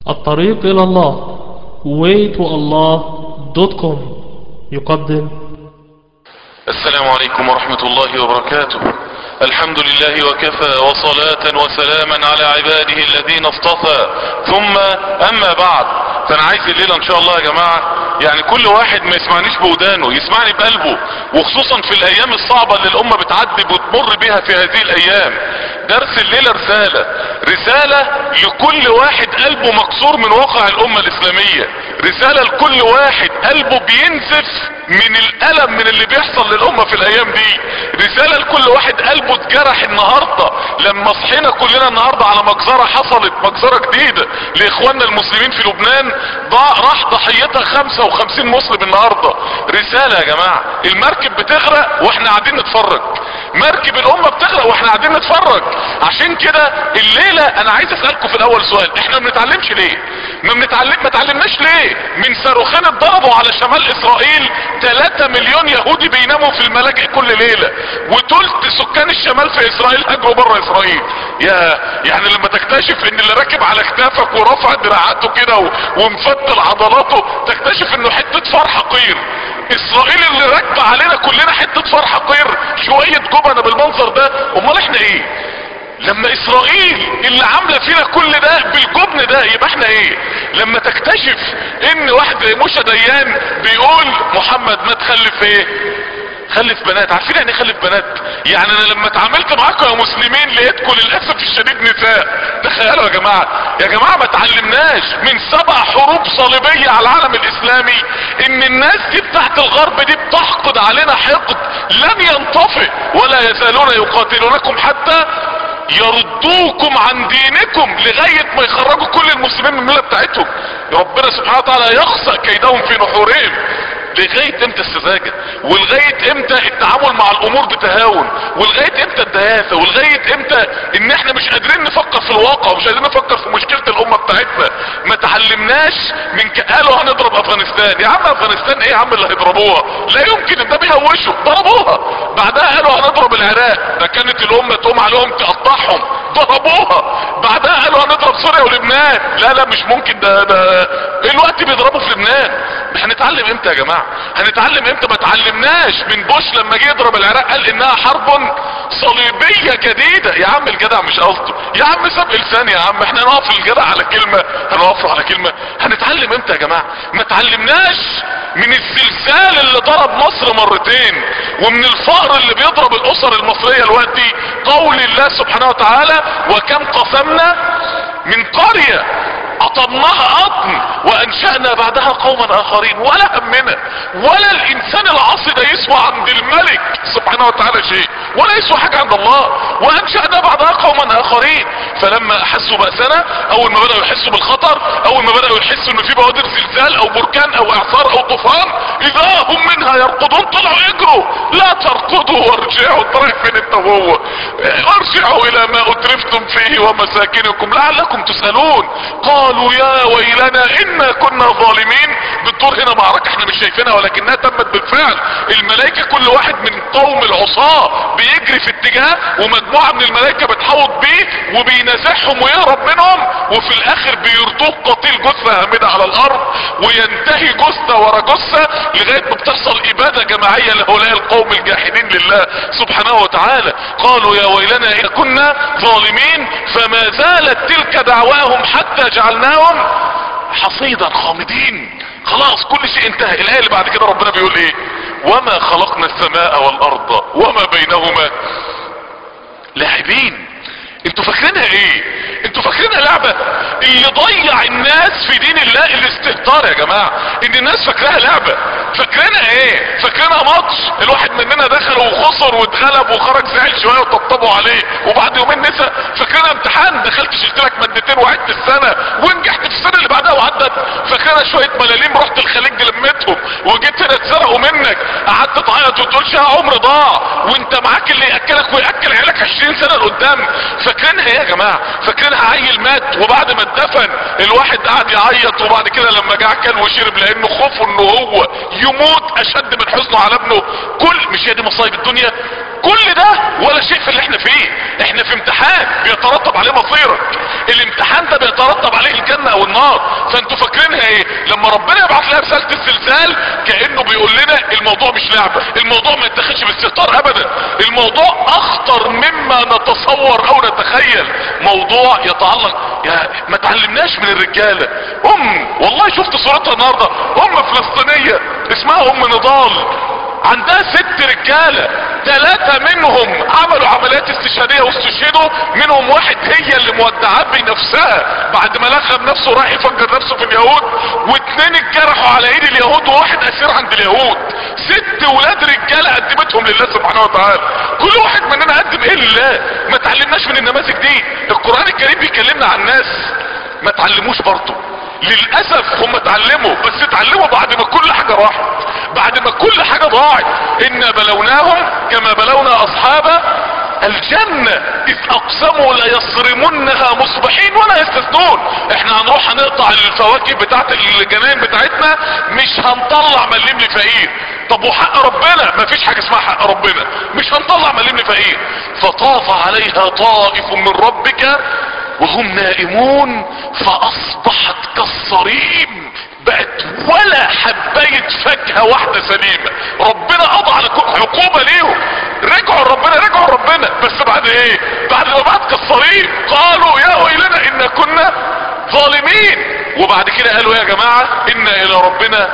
الطريق إلى الله waytoallah.com يقدم السلام عليكم ورحمة الله وبركاته الحمد لله وكفى وصلاة وسلاما على عباده الذين اصطفى ثم اما بعد فانا عايز الليلة ان شاء الله يا جماعة يعني كل واحد ما يسمعنيش بودانه يسمعني بقلبه وخصوصا في الايام الصعبة اللي الامة بتعدي وتمر بها في هذه الايام درس الليلة رسالة رسالة لكل واحد قلبه مكسور من واقع الامة الاسلامية رسالة لكل واحد قلبه بينزف من الالم من اللي بيحصل للامة في الايام دي رسالة لكل واحد قلبه اتجرح النهاردة لما صحينا كلنا النهاردة على مجزرة حصلت مجزرة جديدة لاخواننا المسلمين في لبنان ضاع راح ضحيتها 55 مسلم النهاردة رسالة يا جماعة المركب بتغرق واحنا قاعدين نتفرج مركب الامة بتغرق واحنا قاعدين نتفرج عشان كده الليلة انا عايز اسألكم في الاول سؤال احنا ما بنتعلمش ليه ما بنتعلم ما تعلمناش ليه من صاروخين اتضربوا على شمال اسرائيل 3 مليون يهودي بيناموا في الملاجئ كل ليلة وتلت سكان الشمال في اسرائيل هاجروا بره اسرائيل يا يعني لما تكتشف ان اللي راكب على كتافك ورافع دراعاته كده و- ومفتل عضلاته تكتشف انه حتة فار حقير اسرائيل اللي راكبه علينا كلنا حتة فار حقير شوية جبنة بالمنظر ده امال احنا ايه لما اسرائيل اللي عاملة فينا كل ده بالجبن ده يبقى احنا ايه لما تكتشف ان واحد زي موشى ديان بيقول محمد ما تخلف ايه خلف بنات عارفين يعني ايه خلف بنات يعني انا لما اتعاملت معاكم يا مسلمين لقيتكم للاسف الشديد نساء تخيلوا يا جماعة يا جماعة ما تعلمناش من سبع حروب صليبية على العالم الاسلامي ان الناس دي بتاعت الغرب دي بتحقد علينا حقد لن ينطفئ ولا يزالون يقاتلونكم حتى يردوكم عن دينكم لغاية ما يخرجوا كل المسلمين من الملة بتاعتهم ربنا سبحانه وتعالى يخسأ كيدهم في نحورهم لغاية امتى السذاجة ولغاية امتى التعامل مع الامور بتهاون ولغاية امتى الدهاسة ولغاية امتى ان احنا مش قادرين نفكر في الواقع ومش قادرين نفكر في مشكلة الامة بتاعتنا ما تعلمناش من ك... قالوا هنضرب افغانستان يا عم افغانستان ايه يا عم اللي هيضربوها لا يمكن ده بيهوشوا ضربوها بعدها قالوا هنضرب العراق ده كانت الامة تقوم عليهم تقطعهم ضربوها بعدها قالوا هنضرب سوريا ولبنان لا لا مش ممكن ده ده الوقت بيضربوا في لبنان هنتعلم امتى يا جماعة هنتعلم امتى ما اتعلمناش من بوش لما جه يضرب العراق قال انها حرب صليبية جديدة يا عم الجدع مش قصده يا عم ساب لسان يا عم احنا نقف الجدع على كلمة هنقف له على كلمة هنتعلم امتى يا جماعة ما اتعلمناش من الزلزال اللي ضرب مصر مرتين ومن الفقر اللي بيضرب الاسر المصرية دلوقتي قول الله سبحانه وتعالى وكم قسمنا من قرية قطمناها قطن وانشأنا بعدها قوما اخرين ولا همنا ولا الانسان العاصي ده يسوى عند الملك سبحانه وتعالى شيء ولا يسوى حاجة عند الله وانشأنا بعدها قوما اخرين فلما احسوا بأسنا اول ما بدأوا يحسوا بالخطر اول ما بدأوا يحسوا ان في بوادر زلزال او بركان او اعصار او طوفان اذا هم منها يرقدون طلعوا يجروا لا ترقدوا وارجعوا طرح فين انت وهو ارجعوا الى ما اترفتم فيه ومساكنكم لعلكم تسألون قالوا يا ويلنا انا كنا ظالمين بتدور هنا معركة احنا مش شايفينها ولكنها تمت بالفعل الملائكة كل واحد من قوم العصاة بيجري في اتجاه ومجموعة من الملائكة بتحوط بيه وبينازعهم ويهرب منهم وفي الاخر بيردوه قتيل جثة هامدة على الارض وينتهي جثة ورا جثة لغاية ما بتحصل ابادة جماعية لهؤلاء القوم الجاحدين لله سبحانه وتعالى قالوا يا ويلنا إن كنا ظالمين فما زالت تلك دعواهم حتى جعلناهم حصيدا خامدين خلاص كل شيء انتهى الايه اللي بعد كده ربنا بيقول ايه وما خلقنا السماء والارض وما بينهما لاعبين انتوا فاكرينها ايه انتوا فاكرينها لعبة اللي ضيع الناس في دين الله الاستهتار يا جماعة ان الناس فاكراها لعبة فاكرينها ايه فاكرينها ماتش الواحد مننا دخل وخسر واتغلب وخرج زعل شوية وطبطبوا عليه وبعد يومين نسى فاكرينها امتحان دخلت شلت لك مادتين وعدت السنة ونجحت في السنة اللي بعدها وعدت فاكرينها شوية ملاليم رحت الخليج لمتهم وجيت هنا اتسرقوا منك قعدت تعيط وتقول شها عمر ضاع وانت معاك اللي ياكلك وياكل عيالك 20 سنة لقدام فاكرينها ايه يا جماعة فاكرينها عيل مات وبعد ما اتدفن الواحد قعد يعيط وبعد كده لما جه كان وشرب لانه خوفه انه هو يموت اشد من حزنه على ابنه كل مش هي دي مصايب الدنيا كل ده ولا شيء في اللي احنا فيه احنا في امتحان بيترتب عليه مصيرك الامتحان ده بيترتب عليه الجنة او النار فانتوا فاكرينها ايه لما ربنا يبعت لنا رسالة الزلزال كأنه بيقول لنا الموضوع مش لعبة الموضوع ما يتخذش باستهتار ابدا الموضوع اخطر مما نتصور او نتخيل موضوع يتعلق يا ما تعلمناش من الرجالة ام والله شفت صورتها النهاردة ام فلسطينية اسمها ام نضال عندها ست رجالة ثلاثة منهم عملوا عمليات استشهادية واستشهدوا منهم واحد هي اللي مودعات بنفسها بعد ما لخم نفسه راح يفجر نفسه في اليهود واثنين اتجرحوا على ايد اليهود وواحد اسير عند اليهود ست ولاد رجالة قدمتهم لله سبحانه وتعالى كل واحد مننا قدم ايه لله ما تعلمناش من النماذج دي القرآن الكريم بيكلمنا عن ناس ما تعلموش برضه للأسف هم اتعلموا بس اتعلموا بعد ما كل حاجة راحت بعد ما كل حاجة ضاعت إنا بلوناهم كما بلونا أصحاب الجنة إذ أقسموا ليصرمنها مصبحين ولا يستثنون احنا هنروح هنقطع الفواكه بتاعت الجناين بتاعتنا مش هنطلع مليم لفقير طب وحق ربنا مفيش حاجة اسمها حق ربنا مش هنطلع مليم لفقير فطاف عليها طائف من ربك وهم نائمون فاصبحت كالصريم بقت ولا حباية فاكهة واحدة سليمة ربنا قضى على كل عقوبة ليهم رجعوا ربنا رجعوا ربنا بس بعد ايه بعد ما بعد كالصريم قالوا يا ويلنا انا كنا ظالمين وبعد كده قالوا يا جماعة انا الى ربنا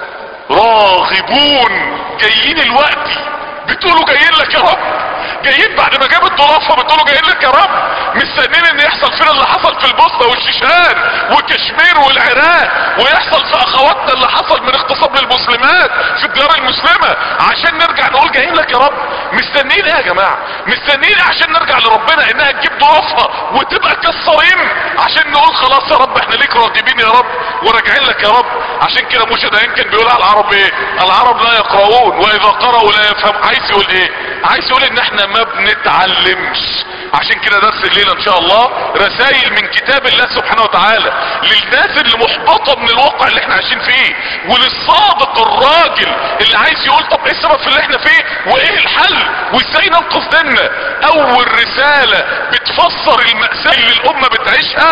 راغبون جايين الوقت بتقولوا جايين لك يا رب جايين بعد ما جاب الضرافة بتقولوا جايين لك يا رب مستنين ان يحصل فينا اللي حصل في البوسنة والشيشان وكشمير والعراق ويحصل في اخواتنا اللي حصل من اغتصاب للمسلمات في الديار المسلمة عشان نرجع نقول جايين لك يا رب مستنين ايه يا جماعة مستنين عشان نرجع لربنا انها تجيب ضرافة وتبقى كالصريم عشان نقول خلاص يا رب احنا ليك راغبين يا رب وراجعين لك يا رب عشان كده موسى دهان كان بيقول على العرب ايه العرب لا يقرؤون واذا قرأوا لا يفهم عايز يقول ايه عايز يقول ان احنا ما بنتعلمش عشان كده درس الليلة ان شاء الله رسائل من كتاب الله سبحانه وتعالى للناس اللي محبطة من الواقع اللي احنا عايشين فيه وللصادق الراجل اللي عايز يقول طب ايه السبب في اللي احنا فيه وايه الحل وازاي ننقذ ديننا اول رسالة بتفسر المأساة اللي الامة بتعيشها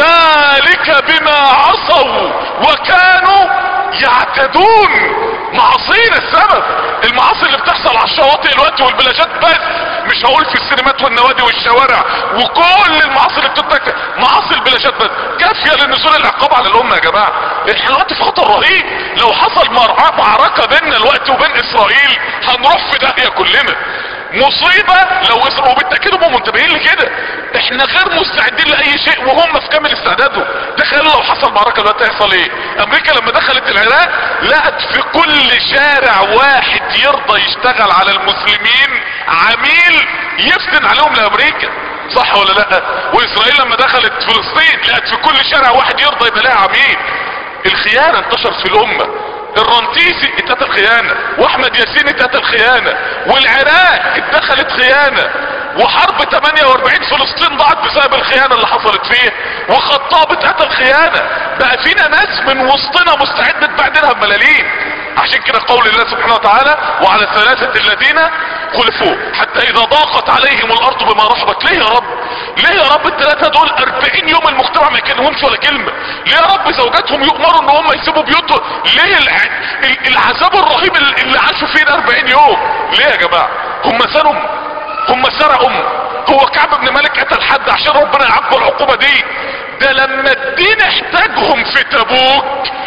ذلك بما عصوا وكانوا يعتدون معاصينا السبب المعاصي اللي بتحصل على الشواطئ الوقت والبلاجات بس مش هقول في السينمات والنوادي والشوارع وكل المعاصي اللي بتتك معاصي البلاجات بس كافية لنزول العقاب على الامة يا جماعة احنا الوقت في خطر رهيب لو حصل مرع- معركة بيننا الوقت وبين اسرائيل هنروح في داهية كلنا مصيبة لو اسرائيل وبالتأكيد هم منتبهين لكده احنا غير مستعدين لاي شيء وهم في كامل استعدادهم تخيلوا لو حصل معركة دلوقتي هيحصل ايه امريكا لما دخلت العراق لقت في كل شارع واحد يرضى يشتغل على المسلمين عميل يفتن عليهم لامريكا صح ولا لا واسرائيل لما دخلت فلسطين لقت في كل شارع واحد يرضى يبقى لها عميل الخيانة انتشرت في الامة الرنتيسي اتقتل خيانة واحمد ياسين اتقتل خيانة والعراق اتدخلت خيانة وحرب 48 فلسطين ضاعت بسبب الخيانة اللي حصلت فيه وخطاب اتقتل خيانة بقى فينا ناس من وسطنا مستعدة تبعدلها بملالين عشان كده قول الله سبحانه وتعالى وعلى الثلاثة الذين خلفوا حتى اذا ضاقت عليهم الارض بما رحبت ليه يا رب ليه يا رب الثلاثة دول 40 يوم المجتمع ما يكلمهمش ولا كلمة ليه يا رب زوجاتهم يؤمروا ان هم يسيبوا بيوتهم ليه الع... ال- العذاب الرهيب اللي اللي عاشوا فيه ده 40 يوم ليه يا جماعة هم سنوا هم سرقوا هو كعب بن مالك قتل حد عشان ربنا يعاقبه العقوبة دي ده لما الدين احتاجهم في تبوك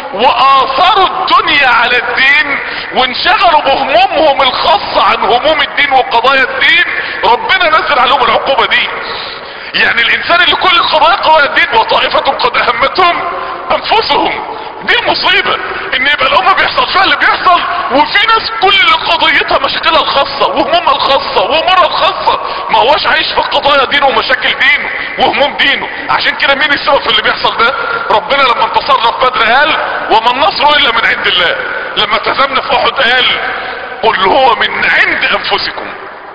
واثروا الدنيا على الدين وانشغلوا بهمومهم الخاصة عن هموم الدين وقضايا الدين ربنا نزل عليهم العقوبة دي يعني الانسان اللي كل قضايا قضايا الدين وطائفة قد اهمتهم انفسهم دي المصيبة ان يبقى الامة بيحصل فيها اللي بيحصل وفي ناس كل قضيتها مشاكلها الخاصة وهمومها الخاصة وامورها الخاصة ما هوش عايش في قضايا دينه ومشاكل دينه وهموم دينه عشان كده مين السبب في اللي بيحصل ده ربنا لما انتصرنا في بدر قال وما النصر الا من عند الله لما تزمنا في احد قال قل هو من عند انفسكم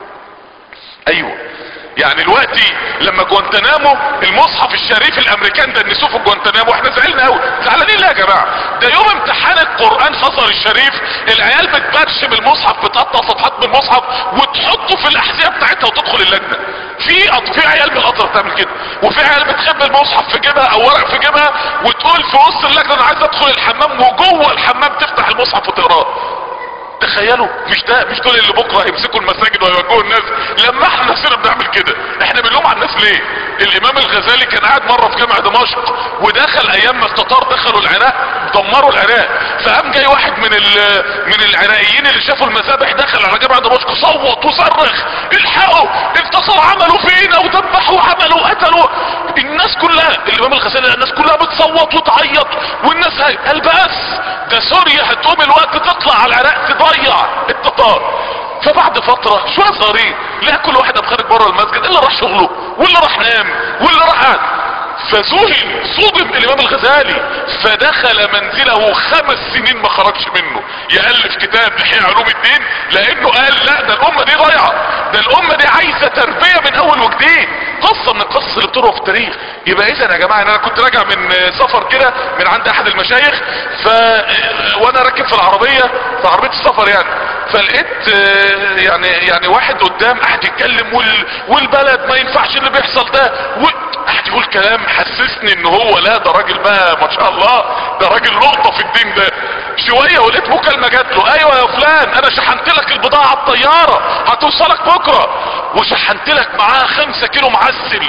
ايوه يعني دلوقتي لما جوانتنامو المصحف الشريف الامريكان دنسوه في جوانتنامو احنا زعلنا قوي زعلانين ليه يا جماعه ده يوم امتحان القرآن الازهر الشريف العيال بتبرشم المصحف بتقطع صفحات من المصحف وتحطه في الاحذية بتاعتها وتدخل اللجنة في أط- في عيال من الازهر تعمل كده وفي عيال بتخبي المصحف في جيبها او ورق في جيبها وتقول في وسط اللجنة انا عايز ادخل الحمام وجوه الحمام تفتح المصحف وتقراه تخيلوا مش ده مش دول اللي بكره هيمسكوا المساجد ويوجهوا الناس لما احنا نفسنا بنعمل كده احنا بنلوم على الناس ليه الامام الغزالي كان قاعد مره في جامع دمشق ودخل ايام ما التتار دخلوا العراق دمروا العراق فقام جاي واحد من ال- من العراقيين اللي شافوا المذابح دخل على جامع دمشق صوت وصرخ الحقوا انتصر عملوا فينا وذبحوا وعملوا وقتلوا الناس كلها الامام الغزالي الناس كلها بتصوت وتعيط والناس هاي قال بس ده سوريا هتقوم الوقت تطلع على العراق تضيع التتار فبعد فترة شوية صغيرين لقى كل واحد قام خارج بره المسجد اللي راح شغله واللي راح نام واللي راح قعد فذهل صدم الامام الغزالي فدخل منزله خمس سنين ما خرجش منه يألف كتاب احياء علوم الدين لانه قال لا ده الامة دي ضايعة ده الامة دي عايزة تربية من اول وجديد قصة من القصص اللي بتروى في التاريخ يبقى اذا يا جماعة انا كنت راجع من سفر كده من عند احد المشايخ ف وانا راكب في العربية في عربية السفر يعني فلقيت آه، يعني يعني واحد قدام قاعد يتكلم وال... والبلد ما ينفعش اللي بيحصل ده و... قاعد يقول كلام حسسني ان هو لا ده راجل بقى ما شاء الله ده راجل نقطة في الدين ده شوية ولقيت مكالمة جات له ايوه يا فلان انا شحنت لك البضاعة على الطيارة هتوصلك بكرة وشحنت لك معاها خمسة كيلو معسل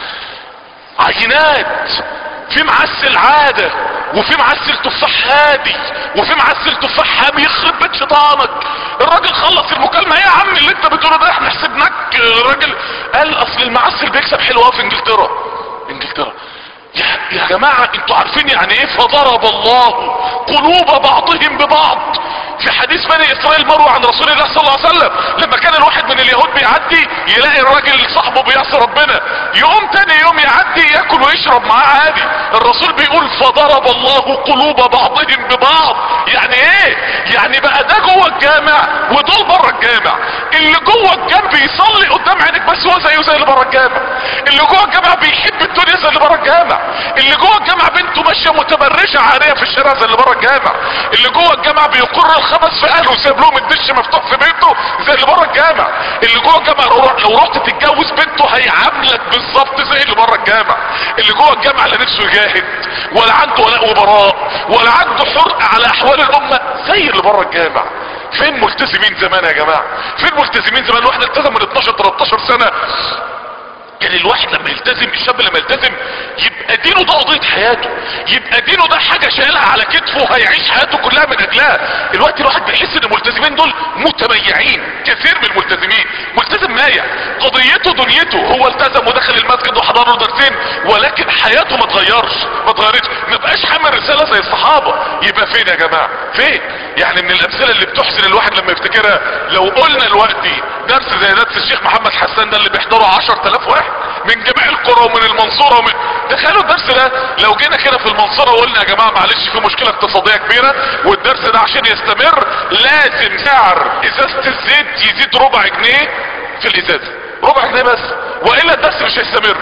عينات في معسل عادة وفي معسل تفاح هادي وفي معسل تفاح هام يخرب بيت شيطانك الراجل خلص المكالمة ايه يا عم اللي انت بتقوله ده احنا حسبناك راجل قال اصل المعسل بيكسب حلو أوي في انجلترا انجلترا يا, يا جماعة انتوا عارفين يعني ايه فضرب الله قلوب بعضهم ببعض في حديث بني اسرائيل مروي عن رسول الله صلى الله عليه وسلم لما كان الواحد من اليهود بيعدي يلاقي الراجل صاحبه بيعصي ربنا يقوم تاني يوم يعدي ياكل ويشرب معاه عادي الرسول بيقول فضرب الله قلوب بعضهم ببعض يعني ايه يعني بقى ده جوه الجامع ودول بره الجامع اللي جوه الجامع بيصلي قدام عينك بس هو زيه زي اللي بره الجامع اللي جوه الجامع بيحب الدنيا زي اللي بره الجامع اللي جوه الجامع بنته ماشيه متبرجه عاريه في الشارع زي اللي بره الجامع اللي جوه الجامع بيقر الخبث في اهله وسايب لهم الدش مفتوح في بيته زي اللي بره الجامع اللي جوه الجامع لو لو رحت تتجوز بنته هيعاملك بالظبط زي اللي بره الجامع اللي جوه الجامع لا نفسه يجاهد ولا عنده ولاء وبراء ولا عنده حرق على احوال الامه زي اللي بره الجامع فين ملتزمين زمان يا جماعه فين ملتزمين زمان الواحد التزم من 12 13 سنه كان الواحد لما يلتزم الشاب لما يلتزم يبقى دينه ده قضية حياته يبقى دينه ده حاجة شايلها على كتفه هيعيش حياته كلها من اجلها الوقت الواحد بيحس ان الملتزمين دول متميعين كثير من الملتزمين ملتزم مايع قضيته دنيته هو التزم ودخل المسجد وحضر له درسين ولكن حياته ما اتغيرش ما اتغيرتش ما بقاش حامل رسالة زي الصحابة يبقى فين يا جماعة فين يعني من الامثلة اللي بتحزن الواحد لما يفتكرها لو قلنا دلوقتي درس زي درس الشيخ محمد حسان ده اللي بيحضره 10000 واحد من جميع القرى ومن المنصورة ومن تخيلوا الدرس ده لو جينا كده في المنصورة وقلنا يا جماعة معلش في مشكلة اقتصادية كبيرة والدرس ده عشان يستمر لازم سعر ازازة الزيت يزيد ربع جنيه في الازازة ربع جنيه بس والا الدرس مش هيستمر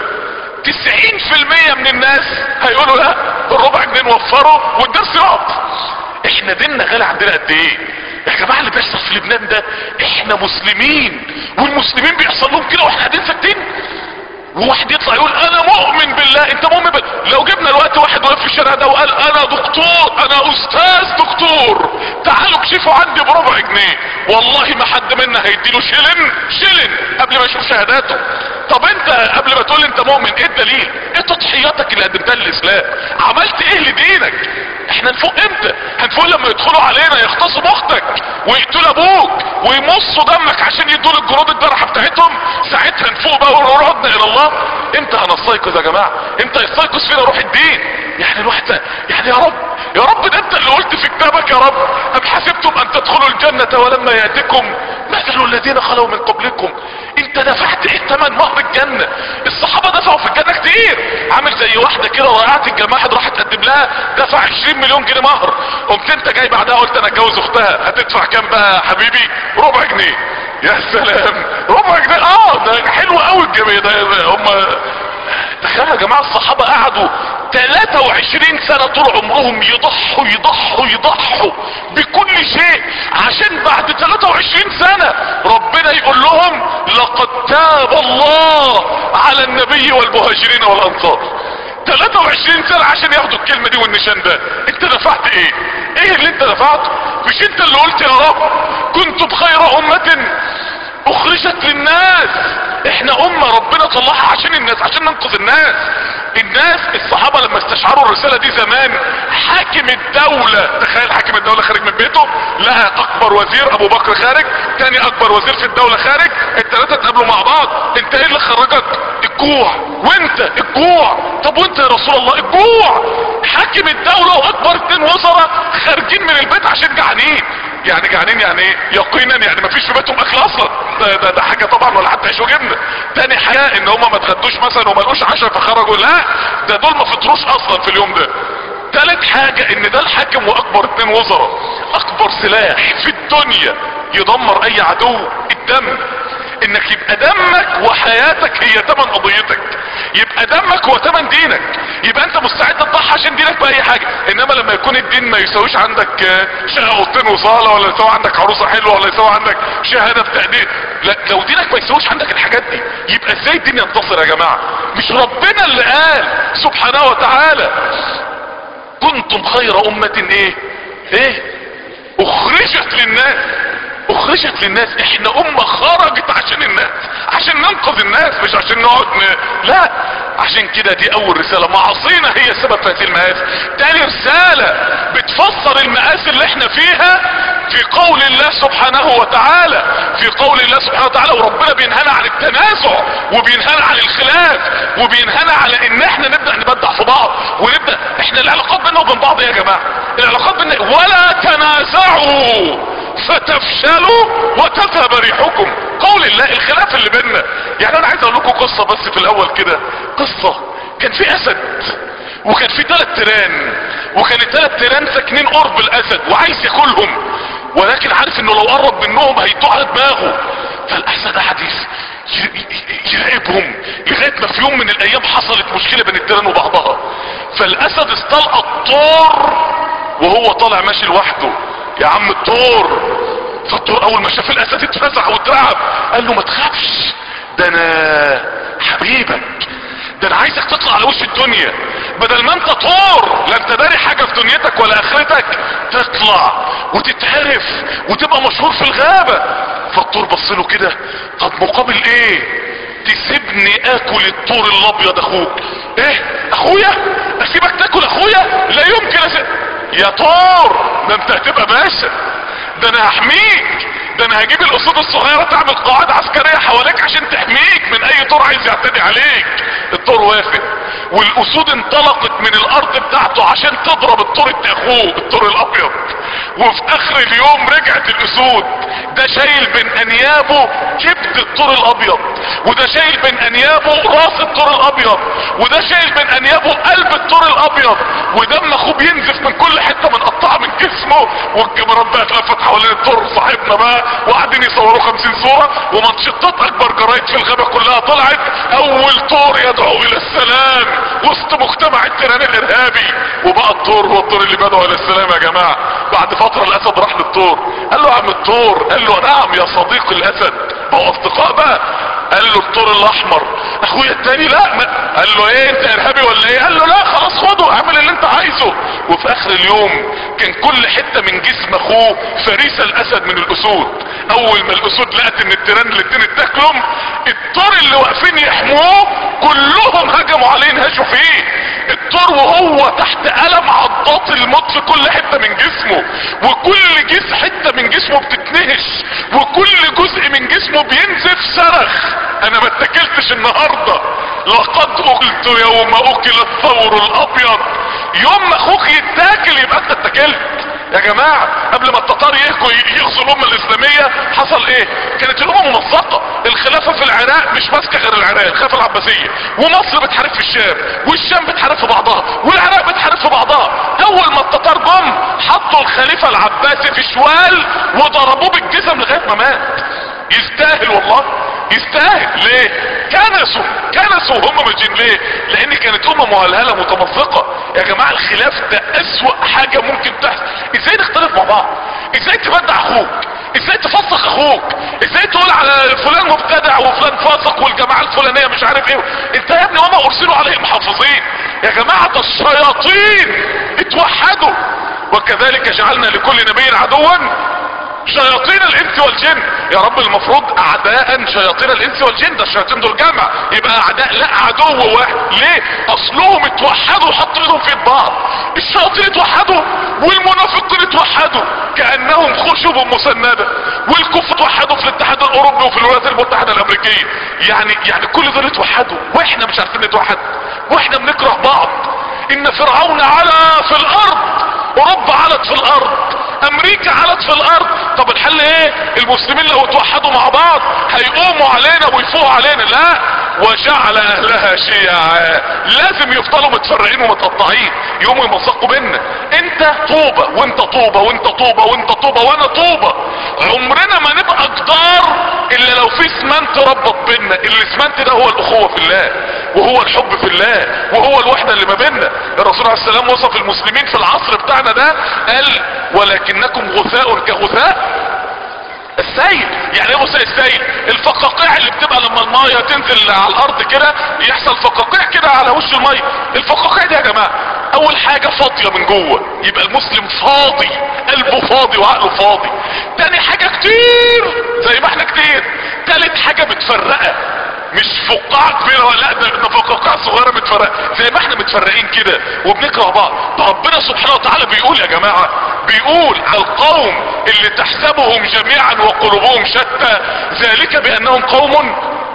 90% من الناس هيقولوا لا الربع جنيه نوفره والدرس يقف احنا ديننا غالي عندنا قد ايه يا جماعه اللي بيحصل في لبنان ده احنا مسلمين والمسلمين بيحصل لهم كده واحنا قاعدين ساكتين وواحد يطلع يقول انا مؤمن بالله انت مؤمن بالله لو جبنا الوقت واحد واقف في الشارع ده وقال انا دكتور انا استاذ دكتور تعالوا اكشفوا عندي بربع جنيه والله ما حد منا هيديله شلن شلن قبل ما يشوف شهاداته طب انت قبل ما تقول انت مؤمن ايه الدليل ايه تضحياتك اللي قدمتها للاسلام عملت ايه لدينك احنا نفوق امتى هنفوق لما يدخلوا علينا يغتصبوا اختك ويقتلوا ابوك ويمصوا دمك عشان يدوا الجنود الجرحى بتاعتهم ساعتها نفوق بقى ونردنا الى الله امتى هنستيقظ يا جماعه امتى يستيقظ فينا روح الدين يعني الواحد يعني يا رب يا رب ده انت اللي قلت في كتابك يا رب ام حسبتم ان تدخلوا الجنه ولما ياتكم مثل الذين خلوا من قبلكم انت دفعت ايه ثمن مهر الجنه الصحابه دفعوا في الجنه كتير عامل زي واحده كده ضيعت الجماعه راح تقدم لها دفع 20 مليون جنيه مهر قمت انت جاي بعدها قلت انا اتجوز اختها هتدفع كام بقى يا حبيبي ربع جنيه يا سلام ربع جنيه اه ده حلو قوي الجميع ده هم تخيلوا يا جماعه الصحابه قعدوا 23 سنة طول عمرهم يضحوا يضحوا يضحوا بكل شيء عشان بعد 23 سنة ربنا يقول لهم لقد تاب الله على النبي والمهاجرين والانصار 23 سنة عشان ياخدوا الكلمة دي والنشان ده انت دفعت ايه ايه اللي انت دفعته مش انت اللي قلت يا رب كنتم خير امة اخرجت للناس احنا امة ربنا طلعها عشان الناس عشان ننقذ الناس الناس الصحابة لما استشعروا الرسالة دي زمان حاكم الدولة تخيل حاكم الدولة خارج من بيته لقى اكبر وزير ابو بكر خارج تاني اكبر وزير في الدولة خارج التلاتة اتقابلوا مع بعض انت ايه اللي خرجك الجوع وانت الجوع طب وانت يا رسول الله الجوع حاكم الدولة واكبر اتنين وزراء خارجين من البيت عشان جعانين يعني جعانين يعني ايه يقينا يعني مفيش في بيتهم اكل اصلا ده, ده, ده حاجه طبعا ولا حتى عيش وجبنه تاني حاجه ان هم ما اتغدوش مثلا وما لقوش عشاء فخرجوا لا ده دول ما فطروش اصلا في اليوم ده تالت حاجة ان ده الحاكم واكبر اتنين وزراء اكبر سلاح في الدنيا يدمر اي عدو الدم انك يبقى دمك وحياتك هي تمن قضيتك يبقى دمك هو تمن دينك يبقى انت مستعد تضحي عشان دينك باي حاجة انما لما يكون الدين ما يساويش عندك شقة اوضتين وصالة ولا يساوي عندك عروسة حلوة ولا يساوي عندك شهادة بتقدير لا لو دينك ما يساويش عندك الحاجات دي يبقى ازاي الدين ينتصر يا جماعة مش ربنا اللي قال سبحانه وتعالى كنتم خير امة ايه ايه اخرجت للناس اخرجت للناس احنا امة خرجت عشان الناس عشان ننقذ الناس مش عشان نقعد ن... لا عشان كده دي اول رسالة معاصينا هي سبب في هذه المآسي تاني رسالة بتفسر المآسي اللي احنا فيها في قول الله سبحانه وتعالى في قول الله سبحانه وتعالى وربنا بينهانا عن التنازع وبينهانا عن الخلاف وبينهانا على ان احنا نبدأ نبدع في بعض ونبدأ احنا العلاقات بيننا وبين بعض يا جماعة العلاقات بيننا ولا تنازعوا فتفشلوا وتذهب ريحكم قول الله الخلاف اللي بيننا يعني انا عايز اقول لكم قصة بس في الاول كده قصة كان في اسد وكان في ثلاث تيران وكان الثلاث تيران ساكنين قرب الاسد وعايز ياكلهم ولكن عارف انه لو قرب منهم هيدوه على دماغه فالاسد قعد يراقبهم لغايه ما في يوم من الايام حصلت مشكله بين التيران وبعضها فالاسد استلقى الطور وهو طالع ماشي لوحده يا عم الطور فالطور اول ما شاف الاسد اتفزع واترعب قال له ما تخافش ده انا حبيبك ده انا عايزك تطلع على وش الدنيا بدل ما انت طور لا انت داري حاجة في دنيتك ولا اخرتك تطلع وتتعرف وتبقى مشهور في الغابة فالطور بص له كده طب مقابل ايه تسيبني اكل الطور الابيض اخوك ايه اخويا اسيبك تاكل اخويا لا يمكن اسيب يا طور ده انت هتبقى باشا ده انا هحميك ده انا هجيب الاسود الصغيرة تعمل قواعد عسكرية حواليك عشان تحميك من اي طور عايز يعتدي عليك الطور وافق والاسود انطلقت من الارض بتاعته عشان تضرب الطور اخوه الطور الابيض وفي اخر اليوم رجعت الاسود ده شايل بين انيابه كبد الطور الابيض وده شايل بين انيابه راس الطور الابيض وده شايل بين انيابه قلب الطور الابيض ودم اخوه بينزف من كل حته منقطعه من جسمه والكاميرات بقى اتلفت حوالين الطور صاحبنا بقى وقاعدين يصوروا خمسين صورة ومنشطات اكبر جرايد في الغابة كلها طلعت اول طور يدعو الى السلام وسط مجتمع التيران الارهابي وبقى الطور هو الطور اللي بيدعو الى السلام يا جماعة بعد فترة الاسد راح للطور قال له يا عم الطور قال له نعم يا صديق الاسد بقوا اصدقاء بقى قال له الطور الاحمر اخويا التاني لا ما قال له ايه انت ارهابي ولا ايه قال له لا خلاص خده اعمل اللي انت عايزه وفي اخر اليوم كان كل حتة من جسم اخوه فريسة الاسد من الاسود اول ما الاسود لقت ان التيران الاتنين اتاكلهم الطور اللي واقفين يحموه كلهم هجموا عليه انهشوا فيه الطور وهو تحت الم عضات الموت في كل حتة من جسمه وكل جزء حتة من جسمه بتتنهش وكل جزء من جسمه بينزف صرخ انا ما اتكلتش النهاردة لقد قلت يوم اكل الثور الابيض يوم ما اخوك يتاكل يبقى انت اتكلت يا جماعة قبل ما التتار يهجوا يغزوا الامة الاسلامية حصل ايه كانت الامة منسقة الخلافة في العراق مش ماسكة غير العراق الخلافة العباسية ومصر بتحارب في الشام والشام بتحارب في بعضها والعراق بتحارب في بعضها اول ما التتار جم حطوا الخليفة العباسي في شوال وضربوه بالجزم لغاية ما مات يستاهل والله يستاهل ليه كنسوا كنسوا وهم ماشيين ليه لان كانت امه مهلهله متمزقه يا جماعه الخلاف ده اسوأ حاجه ممكن تحصل ازاي نختلف مع بعض ازاي تبدع اخوك ازاي تفسق اخوك ازاي تقول على فلان مبتدع وفلان فاسق والجماعه الفلانيه مش عارف ايه انت يا ابني وما ارسلوا عليهم حافظين يا جماعه ده الشياطين اتوحدوا وكذلك جعلنا لكل نبي عدوا شياطين الانس والجن يا رب المفروض اعداء شياطين الانس والجن ده الشياطين دول جمع يبقى اعداء لا عدو واحد ليه اصلهم اتوحدوا وحطوا ايدهم في بعض الشياطين اتوحدوا والمنافقين اتوحدوا كانهم خشب مسنده والكفر اتوحدوا في الاتحاد الاوروبي وفي الولايات المتحده الامريكيه يعني يعني كل دول اتوحدوا واحنا مش عارفين نتوحد واحنا بنكره بعض ان فرعون علا في الارض اوروبا علت في الارض امريكا علت في الارض طب الحل ايه المسلمين لو اتوحدوا مع بعض هيقوموا علينا ويفوقوا علينا لا وجعل اهلها شيعا لازم يفضلوا متفرقين ومتقطعين يقوموا يمزقوا بينا انت طوبة وانت طوبة وانت طوبة وانت طوبة وانا طوبة عمرنا ما نبقى جدار الا لو في اسمنت ربط بينا الاسمنت ده هو الاخوة في الله وهو الحب في الله وهو الوحدة اللي ما بيننا الرسول عليه السلام وصف المسلمين في العصر بتاعنا ده قال ولكنكم غثاء كغثاء السيل يعني ايه غثاء السيل الفقاقيع اللي بتبقى لما المايه تنزل على الارض كده يحصل فقاقيع كده على وش المايه الفقاقيع دي يا جماعه اول حاجه فاضيه من جوه يبقى المسلم فاضي قلبه فاضي وعقله فاضي تاني حاجه كتير زي ما احنا كتير تالت حاجه متفرقه مش فقاعة كبيرة ولا لا ده ده فقاعة صغيرة متفرقة زي ما احنا متفرقين كده وبنكره بعض ده ربنا سبحانه وتعالى بيقول يا جماعة بيقول القوم اللي تحسبهم جميعا وقلوبهم شتى ذلك بانهم قوم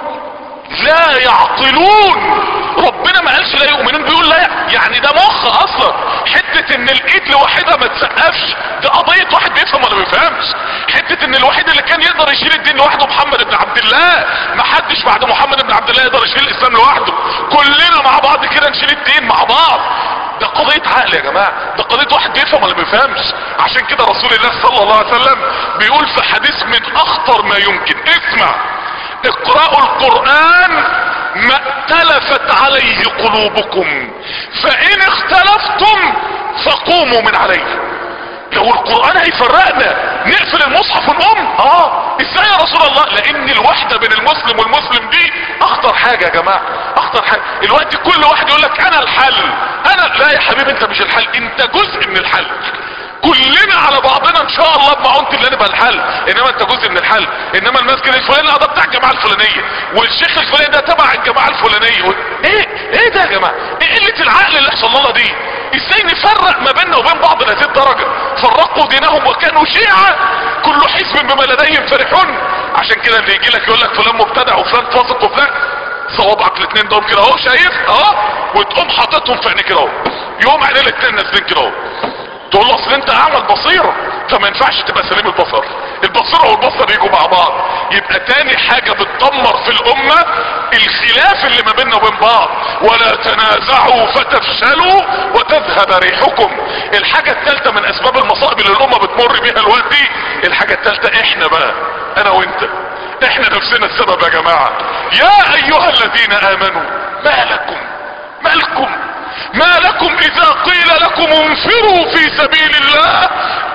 لا يعقلون ربنا ما قالش لا يؤمنون بيقول لا يعني ده مخ اصلا حتة ان الايد لوحدها ما تسقفش دي قضية واحد بيفهم ولا بيفهمش حتة ان الوحيد اللي كان يقدر يشيل الدين لوحده محمد بن عبد الله ما حدش بعد محمد بن عبد الله يقدر يشيل الاسلام لوحده كلنا مع بعض كده نشيل الدين مع بعض ده قضية عقل يا جماعة ده قضية واحد بيفهم ولا بيفهمش عشان كده رسول الله صلى الله عليه وسلم بيقول في حديث من اخطر ما يمكن اسمع اقرأوا القرآن ما ائتلفت عليه قلوبكم فان اختلفتم فقوموا من عليه لو القرآن هيفرقنا نقفل المصحف ونقوم اه ازاي يا رسول الله لان الوحدة بين المسلم والمسلم دي اخطر حاجة يا جماعة اخطر حاجة الوقت كل واحد يقول لك انا الحل انا لا يا حبيبي انت مش الحل انت جزء من الحل كلنا على بعضنا ان شاء الله بمعونة اللي نبقى الحل انما انت جزء من الحل انما المسجد الفلاني ده بتاع الجماعة الفلانية والشيخ الفلاني ده تبع الجماعة الفلانية و... ايه ايه ده يا جماعة ايه قلة العقل اللي حصل لنا دي ازاي نفرق ما بيننا وبين بعض لهذه الدرجة فرقوا دينهم وكانوا شيعة كل حزب بما لديهم فرحون عشان كده اللي يجي لك يقول لك فلان مبتدع وفلان فاسق وفلان صوابعك الاثنين دول كده اهو شايف اهو وتقوم حاططهم في عينيك كده اهو يقوم عينيه الاثنين نازلين كده اهو تقول له اصل انت اعمى البصيره فما ينفعش تبقى سليم البصر البصيره والبصر يجوا مع بعض يبقى تاني حاجه بتدمر في الامه الخلاف اللي ما بيننا وبين بعض ولا تنازعوا فتفشلوا وتذهب ريحكم الحاجه الثالثه من اسباب المصائب اللي الامه بتمر بيها الوقت دي الحاجه الثالثه احنا بقى انا وانت احنا نفسنا السبب يا جماعه يا ايها الذين امنوا ما لكم ما لكم ما لكم اذا قيل لكم انفروا في سبيل الله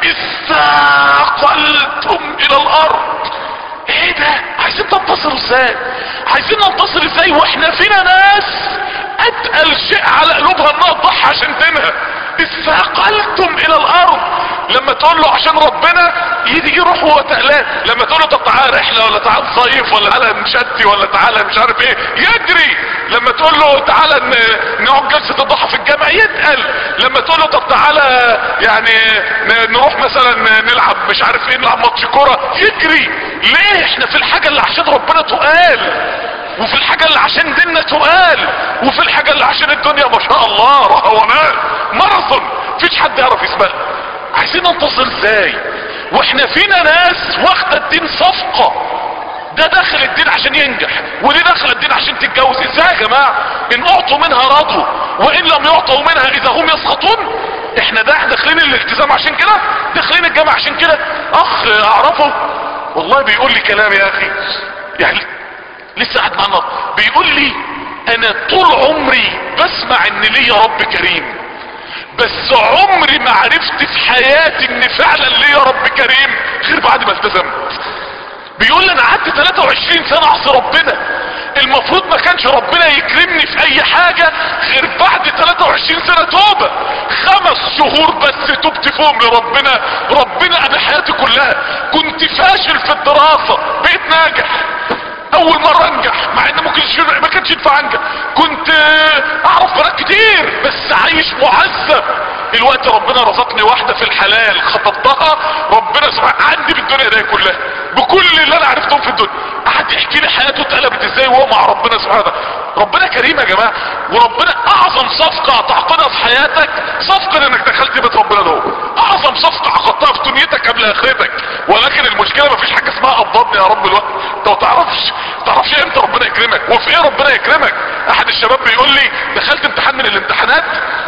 استاقلتم الى الارض ايه ده عايزين ننتصر ازاي عايزين ننتصر ازاي واحنا فينا ناس اتقل شيء على قلوبها انها تضحي عشان دينها استاقلتم الى الارض لما تقول له عشان ربنا يجي يروح هو تقلان لما تقول له طب تعالى رحله ولا تعالى صيف ولا تعالى نشتي ولا تعالى مش عارف ايه يجري لما تقول له تعالى ن- نقعد جلسه الضحى في الجامع يتقل لما تقول له طب تعالى يعني ن- نروح مثلا نلعب مش عارف ايه نلعب ماتش كوره يجري ليه احنا في الحاجه اللي عشان ربنا تقال وفي الحاجة اللي عشان ديننا تقال وفي الحاجة اللي عشان الدنيا ما شاء الله رهوانات ماراثون مفيش حد يعرف يسبق عايزين ننتصر ازاي واحنا فينا ناس واخدة الدين صفقة ده داخل الدين عشان ينجح ودي داخل الدين عشان تتجوز ازاي يا جماعة ان اعطوا منها رضوا وان لم يعطوا منها اذا هم يسقطون احنا ده داخلين الالتزام عشان كده داخلين الجامعة عشان كده اخ اعرفه والله بيقول لي كلام يا اخي يعني لسه قاعد معانا بيقول لي انا طول عمري بسمع ان ليا رب كريم بس عمري ما عرفت في حياتي ان فعلا ليا رب كريم غير بعد ما التزمت بيقول لي انا قعدت 23 سنة اعصي ربنا المفروض ما كانش ربنا يكرمني في اي حاجة غير بعد 23 سنة توبة خمس شهور بس تبت فيهم لربنا ربنا انا حياتي كلها كنت فاشل في الدراسة بقيت ناجح اول مرة انجح مع ان ممكن ما كانش ينفع انجح كنت اعرف بنات كتير بس عايش معذب الوقت ربنا رزقني واحدة في الحلال خطبتها ربنا سبحانه عندي بالدنيا دي كلها بكل اللي انا عرفتهم في الدنيا قعد يحكي لي حياته اتقلبت ازاي وهو مع ربنا سبحانه وتعالى ربنا كريم يا جماعه وربنا اعظم صفقه تعقدها في حياتك صفقه انك دخلت بيت ربنا ده اعظم صفقه عقدتها في دنيتك قبل اخرتك ولكن المشكله ما فيش حاجه اسمها قبضني يا رب الوقت انت ما تعرفش ما تعرفش امتى ربنا يكرمك وفي ايه ربنا يكرمك احد الشباب بيقول لي دخلت امتحان من الامتحانات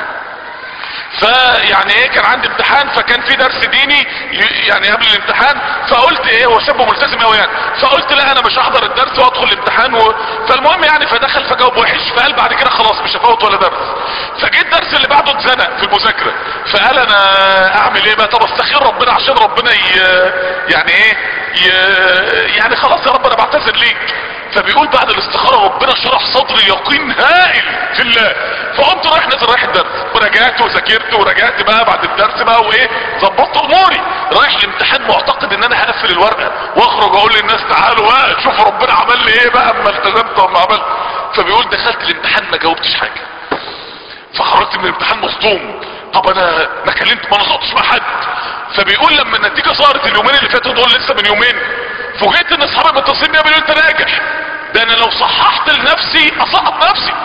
فيعني ايه كان عندي امتحان فكان في درس ديني يعني قبل الامتحان فقلت ايه هو شاب ملتزم قوي يعني فقلت لا انا مش هحضر الدرس وادخل الامتحان و... فالمهم يعني فدخل فجاوب وحش فقال بعد كده خلاص مش هفوت ولا درس فجيت الدرس اللي بعده اتزنق في المذاكره فقال انا اعمل ايه بقى طب استخير ربنا عشان ربنا ي... يعني ايه ي... يعني خلاص يا رب انا بعتذر ليك فبيقول بعد الاستخارة ربنا شرح صدري يقين هائل في الله فقمت رايح نازل رايح الدرس ورجعت وذاكرت ورجعت بقى بعد الدرس بقى وايه ظبطت اموري رايح الامتحان معتقد ان انا هقفل الورقه واخرج اقول للناس تعالوا بقى شوفوا ربنا عمل لي ايه بقى اما التزمت وما عملت فبيقول دخلت الامتحان ما جاوبتش حاجه فخرجت من الامتحان مصدوم طب انا ما كلمت ما نطقتش مع حد فبيقول لما النتيجه ظهرت اليومين اللي فاتوا دول لسه من يومين فوجئت ان اصحابي متصلين بيا بيقولوا انت ناجح ده انا لو صححت لنفسي اسقط نفسي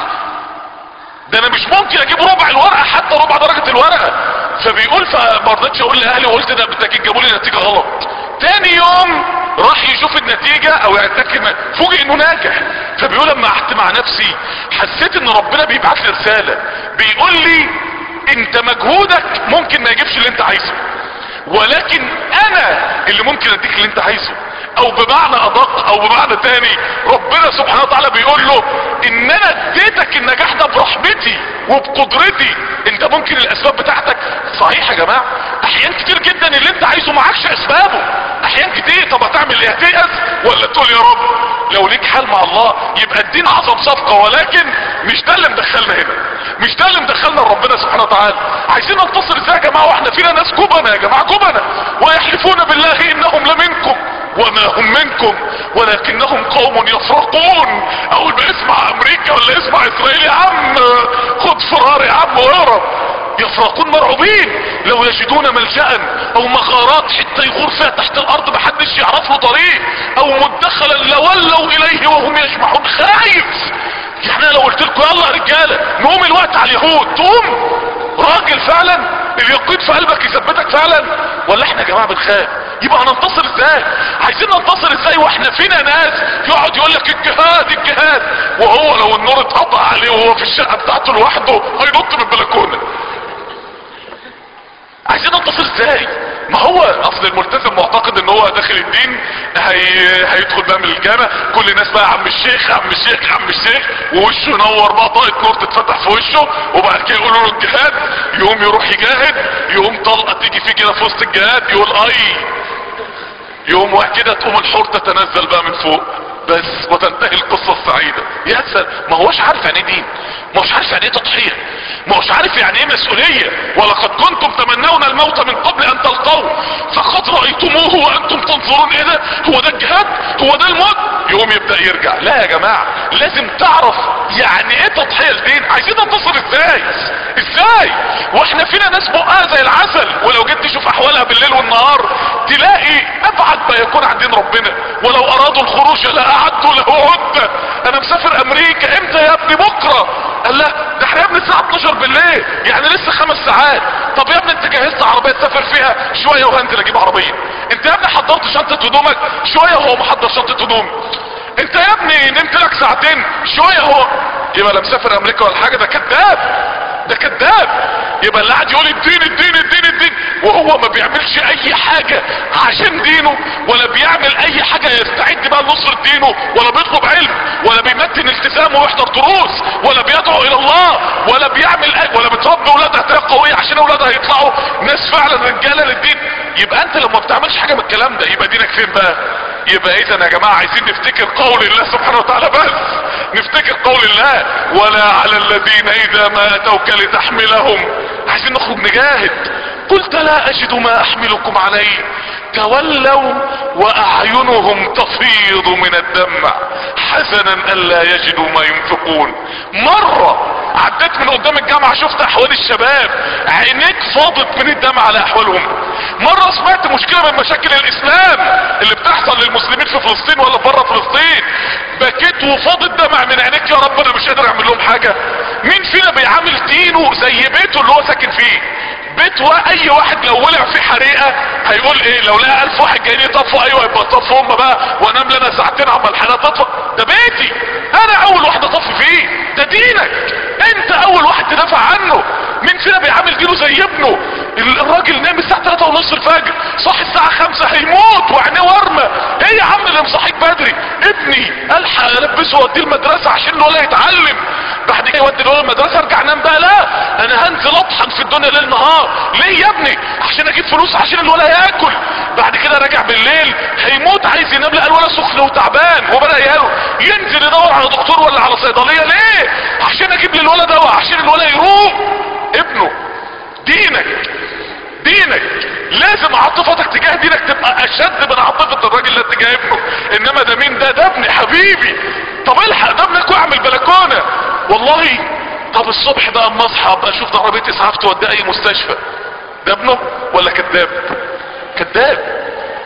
ده انا مش ممكن اجيب ربع الورقه حتى ربع درجه الورقه فبيقول فما رضيتش اقول لاهلي وقلت ده بالتاكيد جابوا لي نتيجه غلط تاني يوم راح يشوف النتيجة او يتاكد فوجئ انه ناجح فبيقول لما قعدت مع نفسي حسيت ان ربنا بيبعت لي رسالة بيقول لي انت مجهودك ممكن ما يجيبش اللي انت عايزه ولكن انا اللي ممكن اديك اللي انت عايزه او بمعنى ادق او بمعنى تاني ربنا سبحانه وتعالى بيقول له ان انا اديتك النجاح ده برحمتي وبقدرتي انت ممكن الاسباب بتاعتك صحيح يا جماعة احيان كتير جدا اللي انت عايزه معكش اسبابه احيان كتير طب هتعمل ايه هتيأس ولا تقول يا رب لو ليك حال مع الله يبقى الدين اعظم صفقة ولكن مش ده اللي مدخلنا هنا مش ده اللي مدخلنا لربنا سبحانه وتعالى عايزين ننتصر ازاي يا جماعة واحنا فينا ناس كبنة يا جماعة كبنة ويحلفون بالله انهم لمنكم وما هم منكم ولكنهم قوم يفرقون اول ما يسمع امريكا ولا يسمع اسرائيل يا عم خد فرار يا عم واهرب يفرقون مرعوبين لو يجدون ملجأ او مغارات حتى يغور فيها تحت الارض محدش يعرف له طريق او مدخلا لولوا اليه وهم يجمعون خايف يعني انا لو قلت لكم يلا يا رجاله نقوم الوقت على اليهود تقوم راجل فعلا اليقين في قلبك يثبتك فعلا ولا احنا يا جماعه بنخاف يبقى هننتصر ازاي عايزين ننتصر ازاي واحنا فينا ناس يقعد يقول لك الجهاد الجهاد وهو لو النور اتقطع عليه وهو في الشقه بتاعته لوحده هينط من البلكونه عايزين ننتصر ازاي ما هو اصل الملتزم معتقد ان هو داخل الدين هي... هيدخل بقى من الجامع كل الناس بقى عم الشيخ عم الشيخ عم الشيخ ووشه ينور بقى طاقة نور تتفتح في وشه وبعد كده يقولوا له الجهاد يقوم يروح يجاهد يقوم طلقة تيجي فيه كده في وسط الجهاد يقول اي يقوم واحد كده تقوم الحور تتنزل بقى من فوق بس وتنتهي القصة السعيدة يا سلام ما هوش عارف يعني ايه دين ما هوش عارف يعني ايه تضحية ما هوش عارف يعني ايه مسؤولية ولقد كنتم تمنون الموت من قبل ان تلقوه فقد رأيتموه وانتم تنظرون ايه ده هو ده الجهاد هو ده الموت يقوم يبدأ يرجع لا يا جماعة لازم تعرف يعني ايه تضحية الدين عايزين ننتصر ازاي ازاي واحنا فينا ناس بقها زي العسل ولو جيت تشوف احوالها بالليل والنهار تلاقي ابعد ما يكون عن دين ربنا ولو ارادوا الخروج لاعدوا له عدة انا مسافر امريكا امتى يا ابني بكرة قال لا ده احنا يا ابني الساعة 12 بالليل يعني لسه خمس ساعات طب يا ابني انت جهزت عربية تسافر فيها شوية وهنزل اجيب عربية انت يا ابني حضرت شنطة هدومك شوية وهو محضر شنطة هدوم انت يا ابني نمت لك ساعتين شوية هو يبقى لا مسافر امريكا ولا حاجة ده كذاب ده كذاب يبقى اللي قاعد يقول الدين الدين الدين الدين وهو ما بيعملش اي حاجة عشان دينه ولا بيعمل اي حاجة يستعد بقى لنصرة دينه ولا بيطلب علم ولا بيمتن التزامه ويحضر دروس ولا بيدعو الى الله ولا بيعمل أي ولا بتربي اولادها تربية قوية عشان اولادها يطلعوا ناس فعلا رجالة للدين يبقى انت لما بتعملش حاجة من الكلام ده يبقى دينك فين بقى يبقى اذا يا جماعة عايزين نفتكر قول الله سبحانه وتعالى بس نفتكر قول الله ولا على الذين اذا ما اتوك لتحملهم عايزين نخرج نجاهد قلت لا اجد ما احملكم عليه تولوا واعينهم تفيض من الدمع حزنا الا يجدوا ما ينفقون مرة عديت من قدام الجامعة شفت احوال الشباب عينيك فاضت من الدمع على احوالهم مرة سمعت مشكلة من مشاكل الاسلام اللي بتحصل للمسلمين في فلسطين ولا بره فلسطين بكيت وفاض الدمع من عينيك يا رب انا مش قادر اعمل لهم حاجة مين فينا بيعامل دينه زي بيته اللي هو ساكن فيه بيت اي واحد لو ولع في حريقة هيقول ايه لو لقى الف واحد جايين يطفوا ايوه يبقى طفوا هم بقى وانام لنا ساعتين عما الحريقة تطفى ده بيتي انا اول واحد اطفي فيه ده دينك انت اول واحد تدافع عنه مين فينا بيعامل دينه زي ابنه الراجل نام الساعة 3 ونص الفجر صح الساعة 5 هيموت وعينيه ورمة ايه يا عم اللي مصحيك بدري ابني الحق البسه واديه المدرسة عشان الولد يتعلم بعد كده يودي الولد المدرسة ارجع انام بقى لا انا هنزل اطحن في الدنيا ليل نهار ليه يا ابني عشان اجيب فلوس عشان الولد ياكل بعد كده راجع بالليل هيموت عايز ينام لقى الولد سخن وتعبان وبدا ياله ينزل يدور على دكتور ولا على صيدليه ليه عشان اجيب للولد دواء عشان الولد يروق ابنه دينك دينك لازم عاطفتك تجاه دينك تبقى اشد من عاطفة الراجل اللي تجاه ابنه انما ده مين ده ده ابني حبيبي طب الحق ده ابنك واعمل بلكونة والله طب الصبح بقى اما اصحى ابقى اشوف ده عربية اسعاف توديه اي مستشفى ده ابنه ولا كذاب كذاب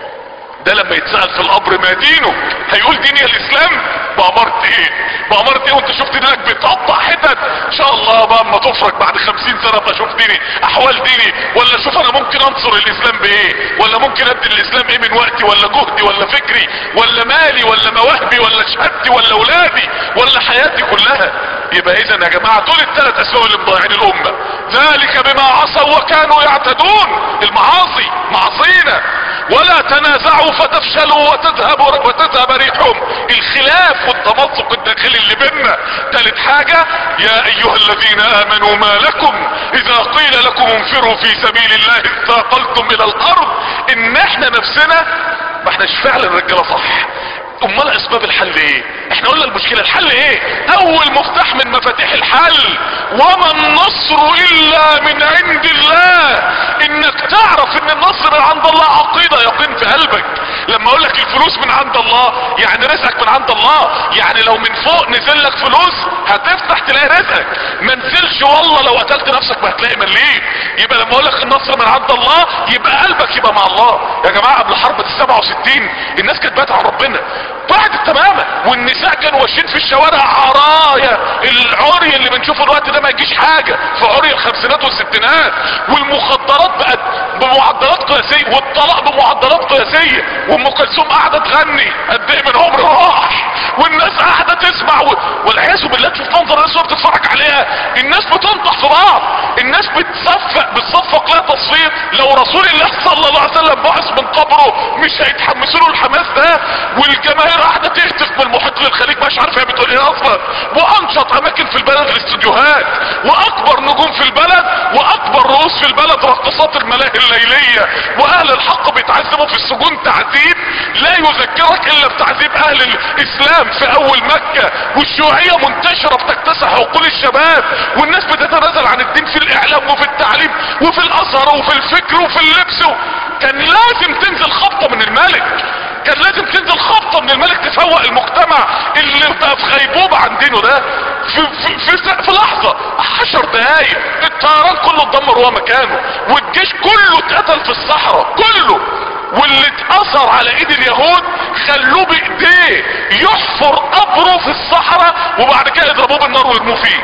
ده لما يتسأل في القبر ما دينه هيقول ديني الاسلام بأمرت ايه بأمرت ايه وانت شفت دينك بيتقطع حتت ان شاء الله بقى اما تفرج بعد خمسين سنة ابقى اشوف ديني احوال ديني ولا اشوف انا ممكن انصر الاسلام بايه ولا ممكن ادي الاسلام ايه من وقتي ولا جهدي ولا فكري ولا مالي ولا مواهبي ولا شهادتي ولا اولادي ولا حياتي كلها يبقى اذا يا جماعة دول الثلاث اسباب اللي مضيعين الامة ذلك بما عصوا وكانوا يعتدون المعاصي معصينا ولا تنازعوا فتفشلوا وتذهب وتذهب ريحهم الخلاف والتمزق الداخلي اللي بيننا ثالث حاجة يا ايها الذين امنوا ما لكم اذا قيل لكم انفروا في سبيل الله اثاقلتم الى الارض ان احنا نفسنا ما احناش فعلا رجاله صح امال اسباب الحل ايه احنا قلنا المشكلة الحل ايه اول مفتاح من مفاتيح الحل وما النصر الا من عند الله انك تعرف ان النصر من عند الله عقيدة يقين في قلبك لما اقول لك الفلوس من عند الله يعني رزقك من عند الله يعني لو من فوق نزل لك فلوس هتفتح تلاقي رزقك ما نزلش والله لو قتلت نفسك ما هتلاقي مليم يبقى لما اقول لك النصر من عند الله يبقى قلبك يبقى مع الله يا جماعة قبل حرب ال 67 الناس كانت بات عن ربنا بعدت تماما والنساء كانوا ماشيين في الشوارع عرايا العري اللي بنشوفه الوقت ده ما يجيش حاجة في عري الخمسينات والستينات والمخدرات بقت بمعدلات قياسية والطلاق بمعدلات قياسية وام كلثوم قاعدة تغني قد ايه من عمر راح والناس قاعدة تسمع و... والعياذ بالله تشوف منظر الناس وهي بتتفرج عليها الناس بتنطح في بعض الناس بتصفق بتصفق لها تصفيق لو رسول الله صلى الله عليه وسلم بعث من قبره مش هيتحمسوا له الحماس ده والجماهير قاعده تهتف من المحيط للخليج مش عارف هي بتقول ايه اصلا وانشط اماكن في البلد الاستوديوهات واكبر نجوم في البلد واكبر رؤوس في البلد راقصات الملاهي الليليه واهل الحق بيتعذبوا في السجون تعذيب لا يذكرك الا بتعذيب اهل الاسلام في اول مكه والشيوعيه منتشره بتكتسح عقول الشباب والناس بتتنازل عن الدين في الاعلام وفي التعليم وفي الازهر وفي الفكر وفي اللبس كان لازم تنزل خبطه من الملك كان لازم تنزل خبطه من الملك تفوق المجتمع اللي بقى في غيبوبه عن دينه ده في, في, في, في لحظه عشر دقايق الطيران كله اتدمر وهو مكانه والجيش كله اتقتل في الصحراء كله واللي اتأثر على ايد اليهود خلوه بايديه يحفر قبره في الصحراء وبعد كده يضربوه بالنار ويرموه فيه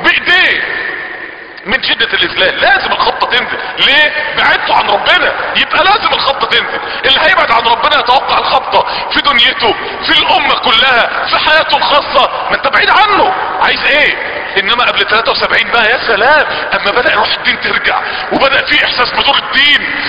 بايديه من شدة الاذلال لازم الخطة تنزل ليه بعدته عن ربنا يبقى لازم الخطة تنزل اللي هيبعد عن ربنا يتوقع الخطة في دنيته في الامة كلها في حياته الخاصة ما انت بعيد عنه عايز ايه انما قبل 73 بقى يا سلام اما بدأ روح الدين ترجع وبدأ في احساس بدور الدين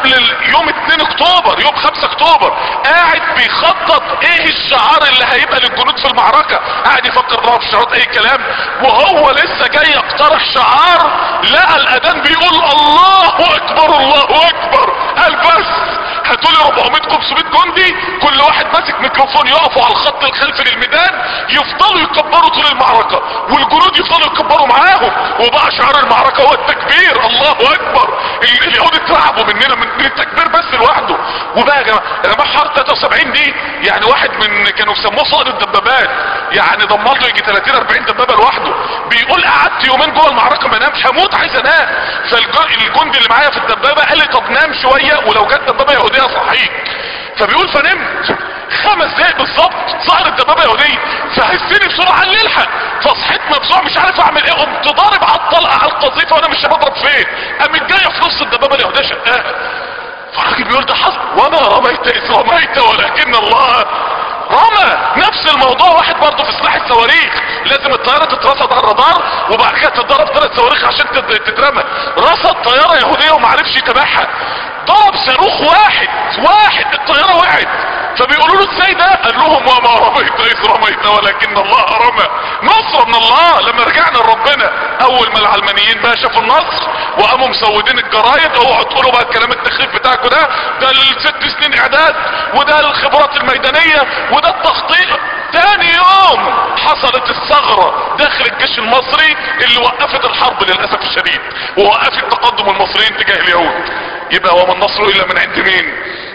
قبل ال- يوم 2 اكتوبر يوم 5 اكتوبر قاعد بيخطط ايه الشعار اللي هيبقى للجنود في المعركة قاعد يفكر بقى في شعارات اي كلام وهو لسه جاي يقترح شعار لقى الاذان بيقول الله اكبر الله اكبر قال بس هاتوا لي 400 500 جندي كل واحد ماسك ميكروفون يقفوا على الخط الخلفي للميدان يفضلوا يكبروا طول المعركة والجنود يفضلوا يكبروا معاهم وبقى شعار المعركة هو التكبير الله اكبر ال- اليهود اترعبوا مننا من, من التكبير بس لوحده وبقى يا جماعه يا جماعه حرب 73 دي يعني واحد من كانوا بيسموه صائد الدبابات يعني ضمن له يجي 30 40 دبابه لوحده بيقول قعدت يومين جوه المعركه ما نامش هموت عايز انام فالجندي اللي معايا في الدبابه قال لي طب نام شويه ولو جت دبابه يهوديه صحيك فبيقول فنمت خمس دقايق بالظبط ظهرت دبابه يهوديه فهزني بسرعه قال لي الحق فصحيت مفزوع مش عارف اعمل ايه قمت ضارب على الطلقه على القذيفه وانا مش بضرب فين قامت جايه في نص الدبابه اليهوديه شقاها فالراجل بيقول ده حصل وما رميت اذ رميت ولكن الله رمى نفس الموضوع واحد برضه في سلاح الصواريخ لازم الطياره تترصد على الرادار وبعد كده تتضرب ثلاث صواريخ عشان تت- تترمى رصد طياره يهوديه وما عرفش يتابعها ضرب صاروخ واحد واحد الطياره وقعت فبيقولوا له ازاي ده قال لهم وما رميت اذ رميت ولكن الله رمى نصر من الله لما رجعنا لربنا اول ما العلمانيين بقى شافوا النصر وقاموا مسودين الجرايد اوعوا تقولوا بقى الكلام التخريف بتاعكم ده ده الست سنين اعداد وده الخبرات الميدانيه وده التخطيط تاني يوم حصلت الثغرة داخل الجيش المصري اللي وقفت الحرب للأسف الشديد ووقفت تقدم المصريين تجاه اليهود يبقى وما النصر الا من عند مين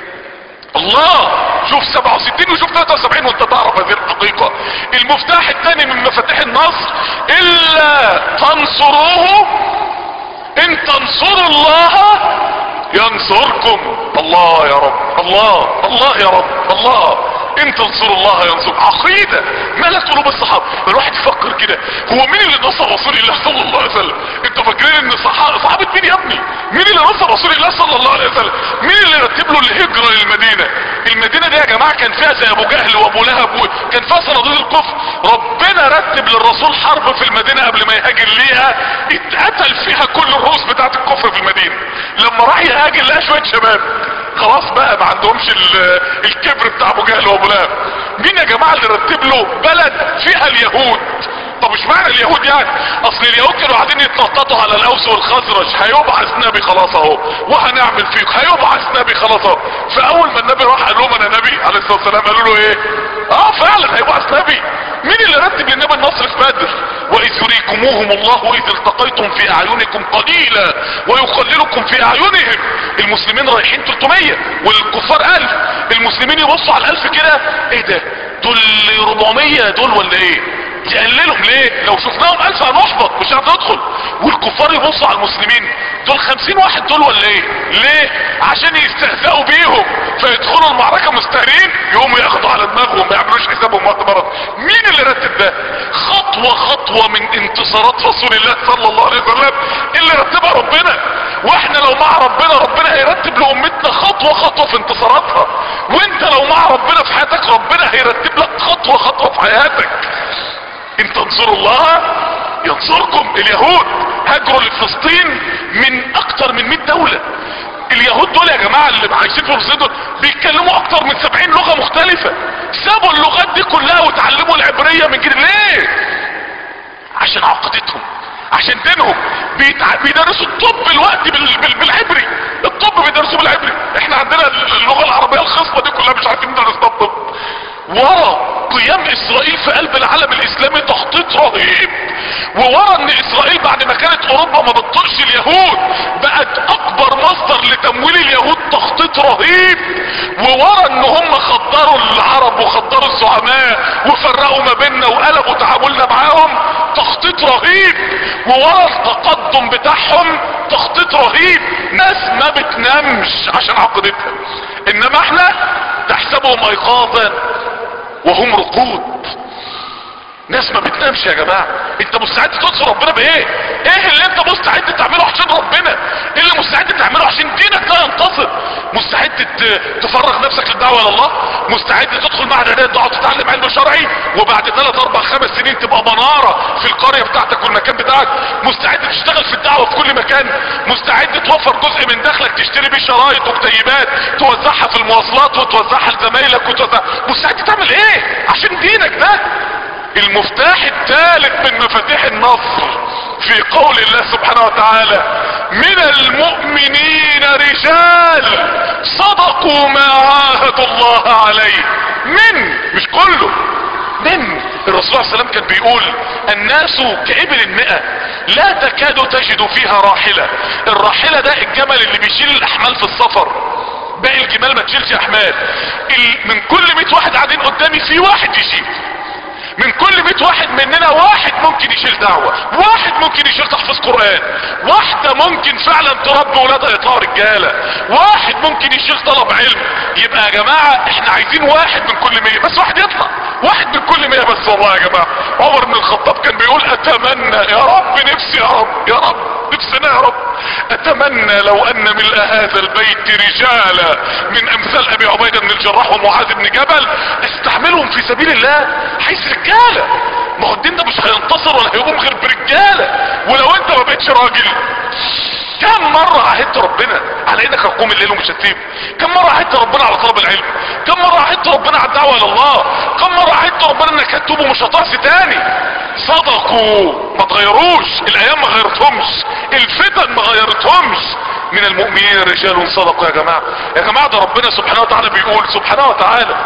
الله شوف 67 وشوف 73 وانت تعرف هذه الحقيقة المفتاح الثاني من مفاتيح النصر الا تنصروه ان تنصروا الله ينصركم الله يا رب الله الله يا رب الله ان تنصروا الله ينصر عقيدة مالت قلوب الصحابة الواحد يفكر كده هو مين اللي نصر رسول الله صلى الله عليه وسلم انتوا فاكرين ان صحابة صحابة مين يا ابني مين اللي نصر رسول الله صلى الله عليه وسلم مين اللي رتب له الهجرة للمدينة المدينة دي يا جماعة كان فيها زي ابو جهل وابو لهب و- كان فيها صناديد الكفر ربنا رتب للرسول حرب في المدينة قبل ما يهاجر ليها اتقتل فيها كل الرؤوس بتاعت الكفر في المدينة لما راح يهاجر لقى شوية شباب خلاص بقى ما عندهمش ال- الكبر بتاع ابو جهل وابو لهب مين يا جماعة اللي رتب له بلد فيها اليهود طب مش معنى اليهود يعني اصل اليهود كانوا قاعدين يتنططوا على الاوس والخزرج هيبعث نبي خلاص اهو وهنعمل فيك هيبعث نبي خلاص اهو فاول ما النبي راح قال لهم انا نبي عليه الصلاه والسلام قالوا له ايه اه فعلا هيبعث نبي مين اللي رتب للنبي النصر في بدر واذ يريكموهم الله اذ التقيتم في اعينكم قليلا ويقللكم في اعينهم المسلمين رايحين 300 والكفار 1000 المسلمين يبصوا على الالف كده ايه ده دول 400 دول ولا ايه يقللهم ليه لو شفناهم الف هنحبط مش هندخل والكفار يبصوا على المسلمين دول خمسين واحد دول ولا ايه ليه عشان يستهزئوا بيهم فيدخلوا المعركة مستهرين يقوموا ياخدوا على دماغهم ما يعملوش حسابهم وقت مرض مين اللي رتب ده خطوة خطوة من انتصارات رسول الله صلى الله عليه وسلم اللي رتبها ربنا واحنا لو مع ربنا ربنا هيرتب لامتنا خطوة خطوة في انتصاراتها وانت لو مع ربنا في حياتك ربنا هيرتب لك خطوة خطوة في حياتك ان تنصروا الله ينصركم اليهود هاجروا لفلسطين من اكتر من 100 دولة اليهود دول يا جماعة اللي عايشين في فلسطين دول بيتكلموا اكتر من 70 لغة مختلفة سابوا اللغات دي كلها وتعلموا العبرية من جديد ليه عشان عقيدتهم عشان دينهم بيتع... بيدرسوا الطب الوقت بال... بال... بالعبري الطب بيدرسوه بالعبري احنا عندنا اللغة العربية الخصبة دي كلها مش عارفين ندرس ده الطب ورا قيام اسرائيل في قلب العالم الاسلامي تخطيط رهيب وورا ان اسرائيل بعد ما كانت اوروبا ما بتطقش اليهود بقت اكبر مصدر لتمويل اليهود تخطيط رهيب وورا ان هم خدروا العرب وخدروا الزعماء وفرقوا ما بيننا وقلبوا تعاملنا معاهم تخطيط رهيب وورا التقدم بتاعهم تخطيط رهيب ناس ما بتنامش عشان عقيدتها انما احنا تحسبهم ايقاظا وهم رقود ناس ما بتنامش يا جماعة انت مستعد تنصر ربنا بايه ايه اللي انت مستعد تعمله عشان ربنا ايه اللي مستعد تعمله عشان دينك ده ينتصر مستعد ت- تفرغ نفسك للدعوة الى الله مستعد تدخل مع العناية الدعوة وتتعلم علم شرعي وبعد ثلاث اربع خمس سنين تبقى منارة في القرية بتاعتك والمكان بتاعك مستعد تشتغل في الدعوة في كل مكان مستعد توفر جزء من دخلك تشتري بيه شرايط وكتيبات توزعها في المواصلات وتوزعها لزمايلك وتوزع مستعد تعمل ايه عشان دينك ده المفتاح الثالث من مفاتيح النصر في قول الله سبحانه وتعالى من المؤمنين رجال صدقوا ما عاهدوا الله عليه من مش كله من الرسول صلى الله عليه وسلم كان بيقول الناس كإبل المئة لا تكاد تجد فيها راحلة الراحلة ده الجمل اللي بيشيل الأحمال في السفر باقي الجمال ما تشيلش أحمال من كل 100 واحد قاعدين قدامي في واحد يشيل من كل 100 واحد مننا واحد ممكن يشيل دعوة واحد ممكن يشيل تحفيظ قرآن واحدة ممكن فعلا تربي ولادها يطلعوا رجالة واحد ممكن يشيل طلب علم يبقى يا جماعة احنا عايزين واحد من كل 100 بس واحد يطلع واحد من كل 100 بس والله يا جماعة عمر بن الخطاب كان بيقول اتمنى يا رب نفسي يا رب يا رب نفسنا يا رب اتمنى لو ان ملء هذا البيت رجالا من امثال ابي عبيدة بن الجراح ومعاذ بن جبل استعملهم في سبيل الله حيث رجالة ما هو الدين ده مش هينتصر ولا هيقوم غير برجالة ولو انت ما بقتش راجل كم مرة عهدت ربنا على انك هتقوم الليل ومش هتسيب كم مرة عهدت ربنا على طلب العلم كم مرة عهدت ربنا على الدعوة الى الله كم مرة عهدت ربنا انك هتتوب ومش هتعصي تاني صدقوا ما تغيروش الايام ما غيرتهمش الفتن ما غيرتهمش من المؤمنين رجال صدقوا يا جماعة يا جماعة ده ربنا سبحانه وتعالى بيقول سبحانه وتعالى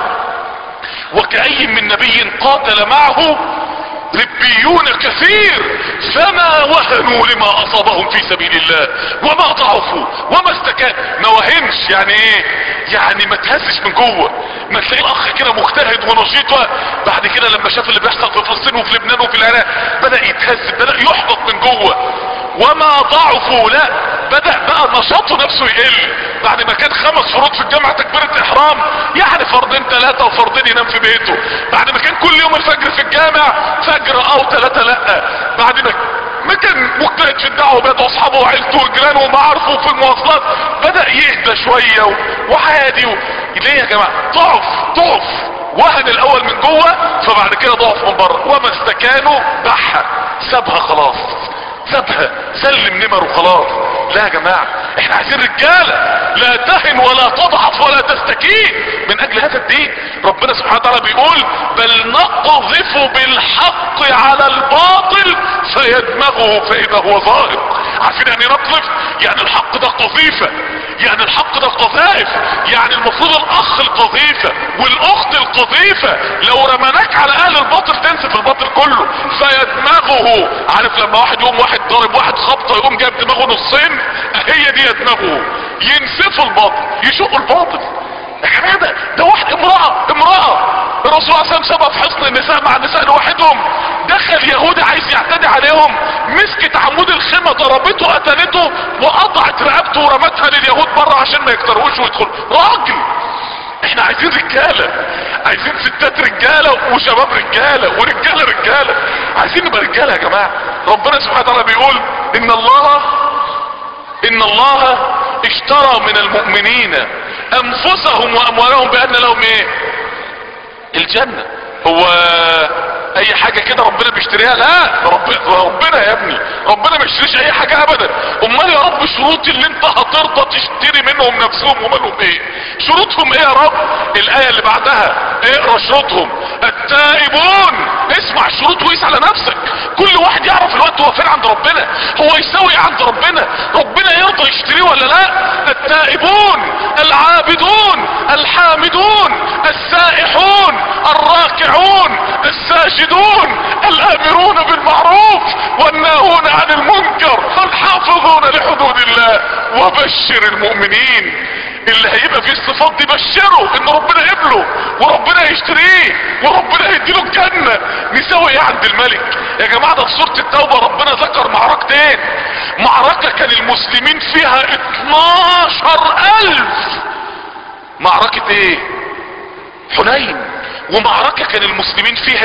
وكأي من نبي قاتل معه ربيون كثير فما وهنوا لما اصابهم في سبيل الله وما ضعفوا وما استكان ما وهنش يعني ايه يعني ما تهزش من جوه ما تلاقي الاخ كده مجتهد ونشيط بعد كده لما شاف اللي بيحصل في فلسطين وفي لبنان وفي العراق بدا يتهز بدا يحبط من جوه وما ضعفوا لا بدأ بقى نشاطه نفسه يقل بعد ما كان خمس فروض في الجامعة تكبيرة احرام يعني فرضين ثلاثة وفرضين ينام في بيته بعد ما كان كل يوم الفجر في الجامع فجر او ثلاثة لا بعد ما ما كان مجتهد في الدعوة بيت اصحابه وعيلته وجيرانه ومعارفه في المواصلات بدأ يهدى شوية و... وعادي و... ليه يا جماعة ضعف ضعف وهن الاول من جوه فبعد كده ضعف من بره وما استكانوا بحة سابها خلاص سابها سلم نمر وخلاص لا يا جماعة احنا عايزين رجالة لا تهن ولا تضعف ولا تستكين من اجل هذا الدين ربنا سبحانه وتعالى بيقول بل نقذف بالحق على الباطل فيدمغه فاذا هو ظاهر عارفين يعني نقذف يعني الحق ده قذيفة يعني الحق ده قذائف يعني المفروض الاخ القذيفة والاخت القذيفة لو رمناك على اهل الباطل تنسف الباطل كله فيدمغه عارف لما واحد يقوم واحد ضارب واحد خبطة يقوم جايب دماغه نصين هي دي يدمغه ينسفوا الباطل يشقوا الباطل يا جماعه ده ده واحد امرأة امرأة الرسول صلى الله عليه وسلم سبب حصن النساء مع النساء لوحدهم دخل يهودي عايز يعتدي عليهم مسكت عمود الخيمة ضربته قتلته وقطعت رقبته ورمتها لليهود بره عشان ما يقتروش ويدخلوا راجل احنا عايزين رجالة عايزين ستات رجالة وشباب رجالة ورجالة رجالة عايزين نبقى رجالة يا جماعة ربنا سبحانه وتعالى بيقول ان الله ان الله اشترى من المؤمنين انفسهم واموالهم بان لهم ايه الجنة هو اي حاجة كده ربنا بيشتريها لا ربنا, ربنا يا ابني ربنا ما يشتريش اي حاجة ابدا امال يا رب شروط اللي انت هترضى تشتري منهم نفسهم ومالهم ايه شروطهم ايه يا رب الاية اللي بعدها اقرا شروطهم التائبون اسمع الشروط وقيس على نفسك كل واحد يعرف الوقت هو فين عند ربنا هو يساوي ايه عند ربنا ربنا يرضى يشتريه ولا لا التائبون العابدون الحامدون السائحون الراكعون الساجدون الامرون بالمعروف والناهون عن المنكر الحافظون لحدود الله وبشر المؤمنين اللي هيبقى فيه الصفات دي بشره ان ربنا يقبله وربنا يشتريه وربنا يديله الجنة نساوي ايه عند الملك يا جماعة ده في سورة التوبة ربنا ذكر معركتين معركة كان المسلمين فيها 12 الف معركة ايه حنين ومعركة كان المسلمين فيها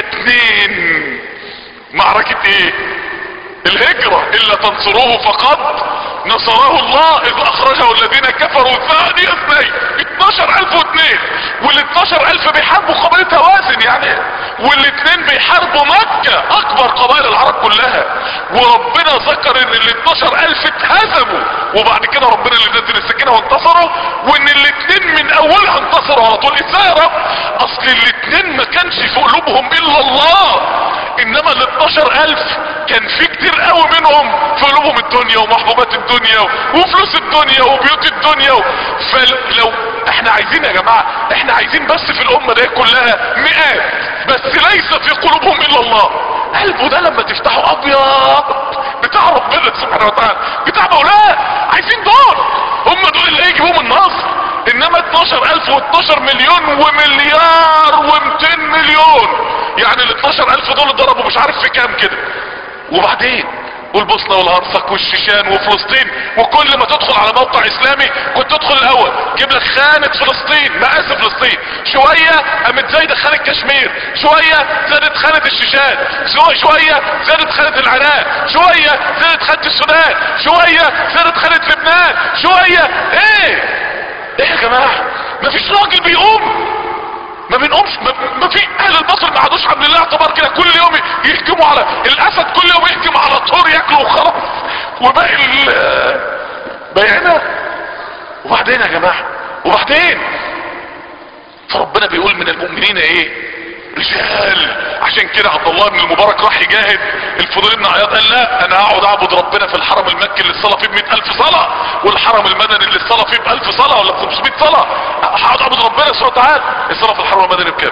اتنين معركة ايه الهجرة الا تنصروه فقد نصره الله اذ اخرجه الذين كفروا ثاني اثنين 12002 وال 12000 بيحاربوا قبيلة هوازن يعني والاثنين بيحاربوا مكة اكبر قبائل العرب كلها وربنا ذكر ان ال 12000 اتهزموا وبعد كده ربنا اللي نزل السكينة وانتصروا وان الاثنين من اولها انتصروا على طول ازاي يا رب اصل الاثنين ما كانش في قلوبهم الا الله انما ال 12000 كان في كتير قوي منهم في قلوبهم الدنيا ومحبوبات الدنيا وفلوس الدنيا وبيوت الدنيا فلو احنا عايزين يا جماعة احنا عايزين بس في الامة دي كلها مئات بس ليس في قلوبهم الا الله قلبه ده لما تفتحه ابيض بتاع ربنا سبحانه وتعالى بتاع مولاه عايزين دول هم دول اللي هيجيبوهم النصر انما 12000 و12 مليون ومليار و200 مليون يعني ال 12000 دول ضربوا مش عارف في كام كده وبعدين والبوسنة والهرسك والشيشان وفلسطين وكل ما تدخل على موقع اسلامي كنت تدخل الاول جيب لك خانة فلسطين مقاس فلسطين شوية قامت زايدة خانة كشمير شوية زادت خانة الشيشان شوية شوية زادت خانة العراق شوية زادت خانة السودان شوية زادت خانة لبنان شوية ايه ايه يا جماعة مفيش راجل بيقوم ما بنقومش ما, ما في اهل البصر ما عادوش عاملين لها اعتبار كده كل يوم يهجموا على الاسد كل يوم يهجم على طور ياكله وخلاص وباقي ال باقينا وبعدين يا جماعه وبعدين فربنا بيقول من المؤمنين ايه رجال عشان كده عبد الله بن المبارك راح يجاهد الفضيل بن عياض قال لا انا هقعد اعبد ربنا في الحرم المكي اللي الصلاه فيه ب ألف صلاه والحرم المدني اللي الصلاه فيه ب 1000 صلاه ولا ب 500 صلاه هقعد اعبد ربنا سبحانه وتعالى الصلاه في الحرم المدني بكام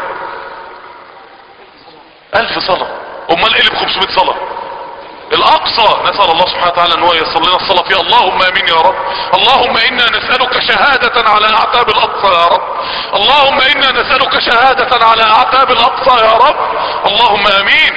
1000 صلاه امال ايه اللي ب 500 صلاه الاقصى نسأل الله سبحانه وتعالى ان هو يصل لنا الصلاة فيه اللهم امين يا رب اللهم انا نسألك شهادة على اعتاب الاقصى يا رب اللهم انا نسألك شهادة على اعتاب الاقصى يا رب اللهم امين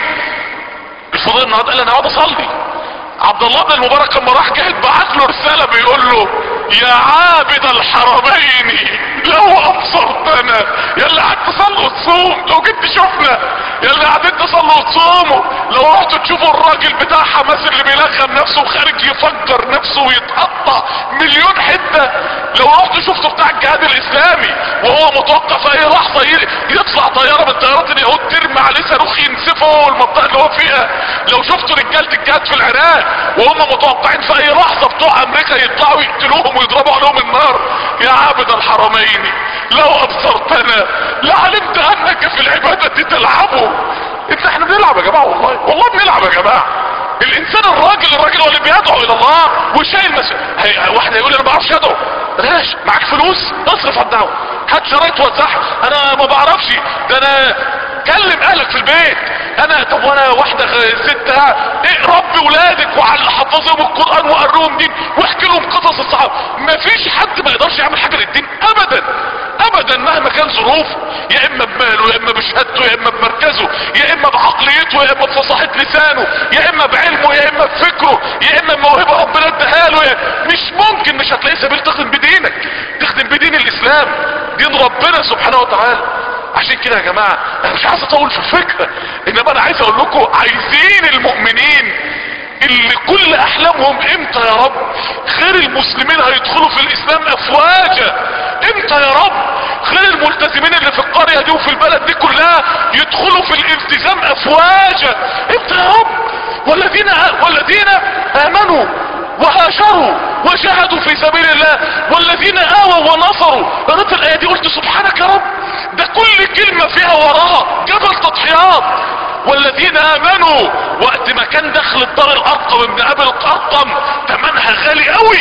الفضيل النهارده قال انا هقعد اصلي عبد الله بن المبارك لما راح جاهد بعت له رسالة بيقول له يا عابد الحرمين لو ابصرتنا يا اللي قعدت تصلي وتصوم لو جيت تشوفنا يا اللي قاعدين تصلوا وتصوموا لو رحتوا تشوفوا الراجل بتاع حماس اللي بيلخم نفسه وخارج يفجر نفسه ويتقطع مليون حتة لو رحتوا شفتوا بتاع الجهاد الاسلامي وهو متوقف في اي لحظة يطلع طيارة من طيارات اليهود ترمي عليه صاروخ ينسفه المنطقة اللي هو فيها لو شفتوا رجالة الجهاد في العراق وهم متوقعين في اي لحظة بتوع امريكا يطلعوا يقتلوهم ويضربوا عليهم النار يا عابد الحرمين لو ابصرتنا لعلمت انك في العبادة تلعبوا انت احنا بنلعب يا جماعة والله والله بنلعب يا جماعة الانسان الراجل الراجل هو اللي بيدعو الى الله وشايل مسؤولية واحد هيقول انا ما بعرفش ادعو بلاش معاك فلوس اصرف على الدعوة هات شرايط وزعها انا ما بعرفش ده انا كلم اهلك في البيت انا طب وانا واحدة ست ايه ربي ولادك وعلى حفظهم القرآن وقروهم دين واحكي لهم قصص الصحابة مفيش حد ما يقدرش يعمل حاجة للدين ابدا ابدا مهما كان ظروفه يا اما بماله يا اما بشهادته يا اما بمركزه يا اما بعقليته يا اما بفصاحة لسانه يا اما بعلمه يا اما بفكره يا اما بموهبة ربنا اداها له مش ممكن مش هتلاقي سبيل تخدم بدينك تخدم بدين الاسلام دين ربنا سبحانه وتعالى عشان كده يا جماعة انا مش عايز اطول في الفكرة انما انا عايز اقول لكم عايزين المؤمنين اللي كل احلامهم امتى يا رب غير المسلمين هيدخلوا في الاسلام افواجا امتى يا رب غير الملتزمين اللي في القرية دي وفي البلد دي كلها يدخلوا في الالتزام افواجا امتى يا رب والذين والذين امنوا وهاجروا وجاهدوا في سبيل الله والذين آووا ونصروا قرأت الآية دي قلت سبحانك يا رب ده كل كلمة فيها وراها جبل تضحيات والذين آمنوا وقت ما كان دخل الدار الأرقم ابن أبي الأرقم تمنها غالي قوي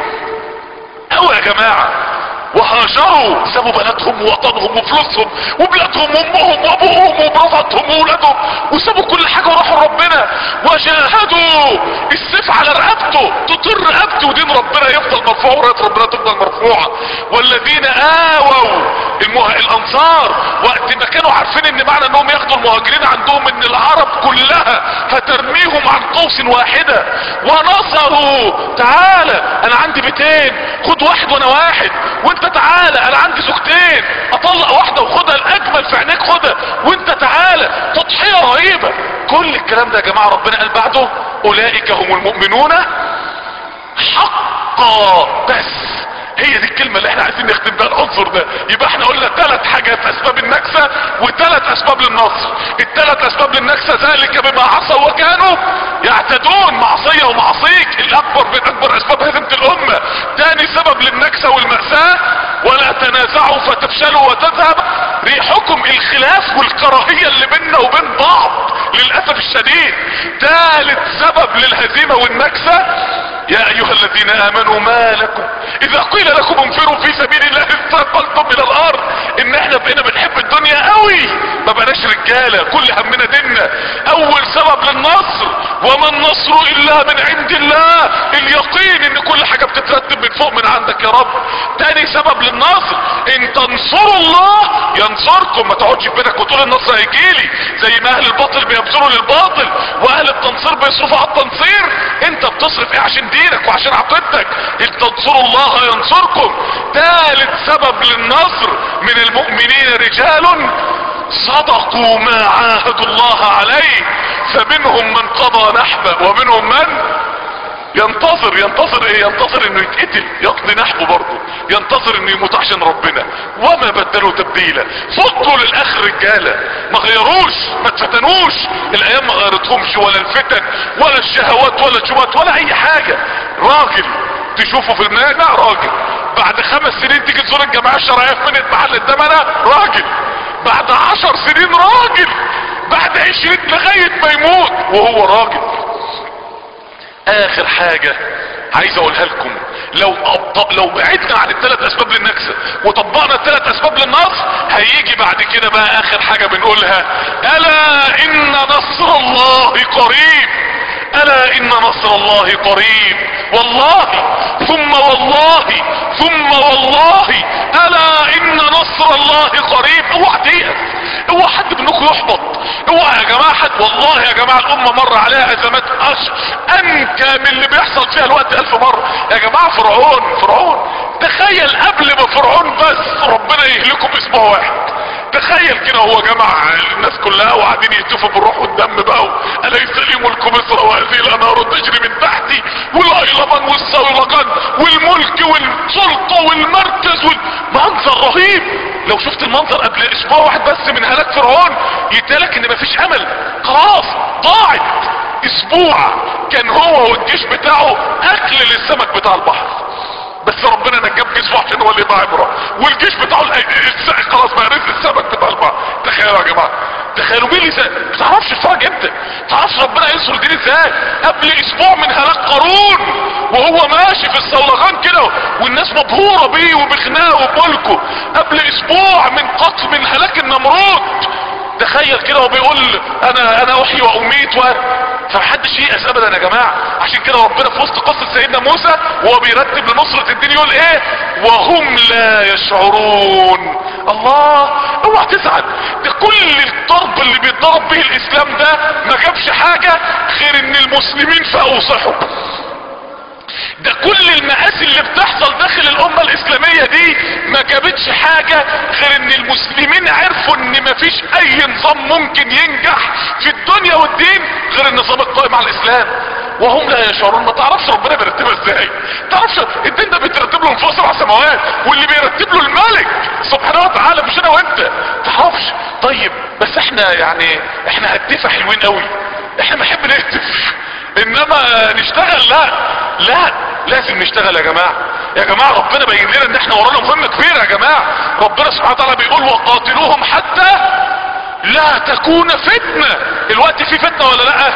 قوي يا جماعة وهاجروا سابوا بلدهم ووطنهم وفلوسهم وبلادهم وامهم وابوهم ومراتهم وولادهم وسابوا كل حاجة وراحوا ربنا وجاهدوا السيف على رقبته تطر رقبته ودين ربنا يفضل مرفوع وراية ربنا تفضل مرفوعة والذين آووا المه... الانصار وقت ما كانوا عارفين ان معنى انهم ياخدوا المهاجرين عندهم ان العرب كلها هترميهم عن قوس واحدة ونصروا تعالى انا عندي بيتين خد واحد وانا واحد وانت تعالى انا عندي زوجتين اطلق واحدة وخدها الاجمل في عينيك خدها وانت تعالى تضحية رهيبة كل الكلام ده يا جماعة ربنا قال بعده اولئك هم المؤمنون حقا بس هي دي الكلمة اللي احنا عايزين نختم بها العنصر ده يبقى احنا قلنا ثلاث حاجات اسباب النكسة وثلاث اسباب للنصر الثلاث اسباب للنكسة ذلك بما عصوا وكانوا يعتدون معصية ومعصيك الاكبر من اكبر اسباب هزيمة الامة تاني سبب للنكسة والمأساة ولا تنازعوا فتفشلوا وتذهب ريحكم الخلاف والكراهية اللي بيننا وبين بعض للأسف الشديد ثالث سبب للهزيمة والنكسة يا ايها الذين امنوا ما لكم اذا قيل لكم انفروا في سبيل الله استقلتم الى الارض ان احنا بقينا بنحب الدنيا قوي ما بقناش رجالة كل همنا ديننا اول سبب للنصر وما النصر الا من عند الله اليقين ان كل حاجة بتترتب من فوق من عندك يا رب تاني سبب للنصر ان تنصروا الله ينصركم ما تقعدش في بينك وتقول النصر هيجيلي زي ما اهل الباطل بيبذلوا للباطل واهل التنصير بيصرفوا على التنصير انت بتصرف ايه عشان دينك وعشان عقيدتك ان تنصروا الله ينصركم ثالث سبب للنصر من المؤمنين رجال صدقوا ما عاهدوا الله عليه فمنهم من قضى نحبه ومنهم من ينتظر ينتظر ايه ينتظر انه يتقتل يقضي نحبه برضه ينتظر انه يموت عشان ربنا وما بدلوا تبديلا فضلوا للاخر رجاله ما غيروش ما اتفتنوش الايام ما غيرتهمش ولا الفتن ولا الشهوات ولا الشبهات ولا اي حاجه راجل تشوفه في المناجع راجل بعد خمس سنين تيجي تزور الجماعه الشرعيه في منة محل الدمنه راجل بعد عشر سنين راجل بعد عشرين لغايه ما يموت وهو راجل اخر حاجة عايز اقولها لكم لو أبط... لو بعدنا عن الثلاث اسباب للنكسة وطبقنا الثلاث اسباب للنصر هيجي بعد كده بقى اخر حاجة بنقولها الا ان نصر الله قريب الا ان نصر الله قريب والله ثم والله ثم والله الا ان نصر الله قريب اوعى تيأس اوعى حد منكم يحبط اوعى يا جماعة حد والله يا جماعة الامة مر عليها ازمات أش... انكى من اللي بيحصل فيها الوقت الف مرة يا جماعة فرعون فرعون تخيل قبل ما فرعون بس ربنا يهلكه باسبوع واحد تخيل كده هو جمع الناس كلها وقاعدين يهتفوا بالروح والدم بقى اليس لي ملك مصر وهذه الانهار تجري من تحتي والايلمان والصولجان والملك والسلطة والمركز والمنظر رهيب لو شفت المنظر قبل اسبوع واحد بس من هلاك فرعون يتقالك ان مفيش امل خلاص ضاعت اسبوع كان هو والجيش بتاعه اكل للسمك بتاع البحر بس ربنا نجاه بجيش عشان هو اللي يبقى عبره والجيش بتاعه الس- خلاص بقى رزق السمك بتاع البحر تخيلوا يا جماعه تخيلوا مين اللي سا... ما تعرفش الفرج امتى ما تعرفش ربنا ينصر الدين ازاي قبل اسبوع من هلاك قارون وهو ماشي في الصولغان كده والناس مبهوره بيه وبغناه وبملكه قبل اسبوع من قتل من هلاك النمرود تخيل كده وبيقول انا انا احيي واميت و فمحدش ييأس ابدا يا جماعه عشان كده ربنا في وسط قصه سيدنا موسى وهو بيرتب لنصره الدين يقول ايه وهم لا يشعرون الله اوعى تزعل ده كل الضرب اللي بيتضرب به الاسلام ده ما جابش حاجه غير ان المسلمين فاقوا صحوا ده كل المآسي اللي بتحصل داخل الامة الاسلامية دي ما جابتش حاجة غير ان المسلمين عرفوا ان مفيش اي نظام ممكن ينجح في الدنيا والدين غير النظام القائم على الاسلام وهم لا يشعرون ما تعرفش ربنا بيرتبها ازاي تعرفش الدين ده بيترتب له من فوق سبع سماوات واللي بيرتب له الملك سبحانه وتعالى مش انا وانت تعرفش طيب بس احنا يعني احنا هتفة حلوين قوي احنا بنحب نهتف انما نشتغل لا لا لازم نشتغل يا جماعة يا جماعة ربنا بين لنا ان احنا ورانا مهمة كبيرة يا جماعة ربنا سبحانه وتعالى بيقول وقاتلوهم حتى لا تكون فتنة الوقت في فتنة ولا لا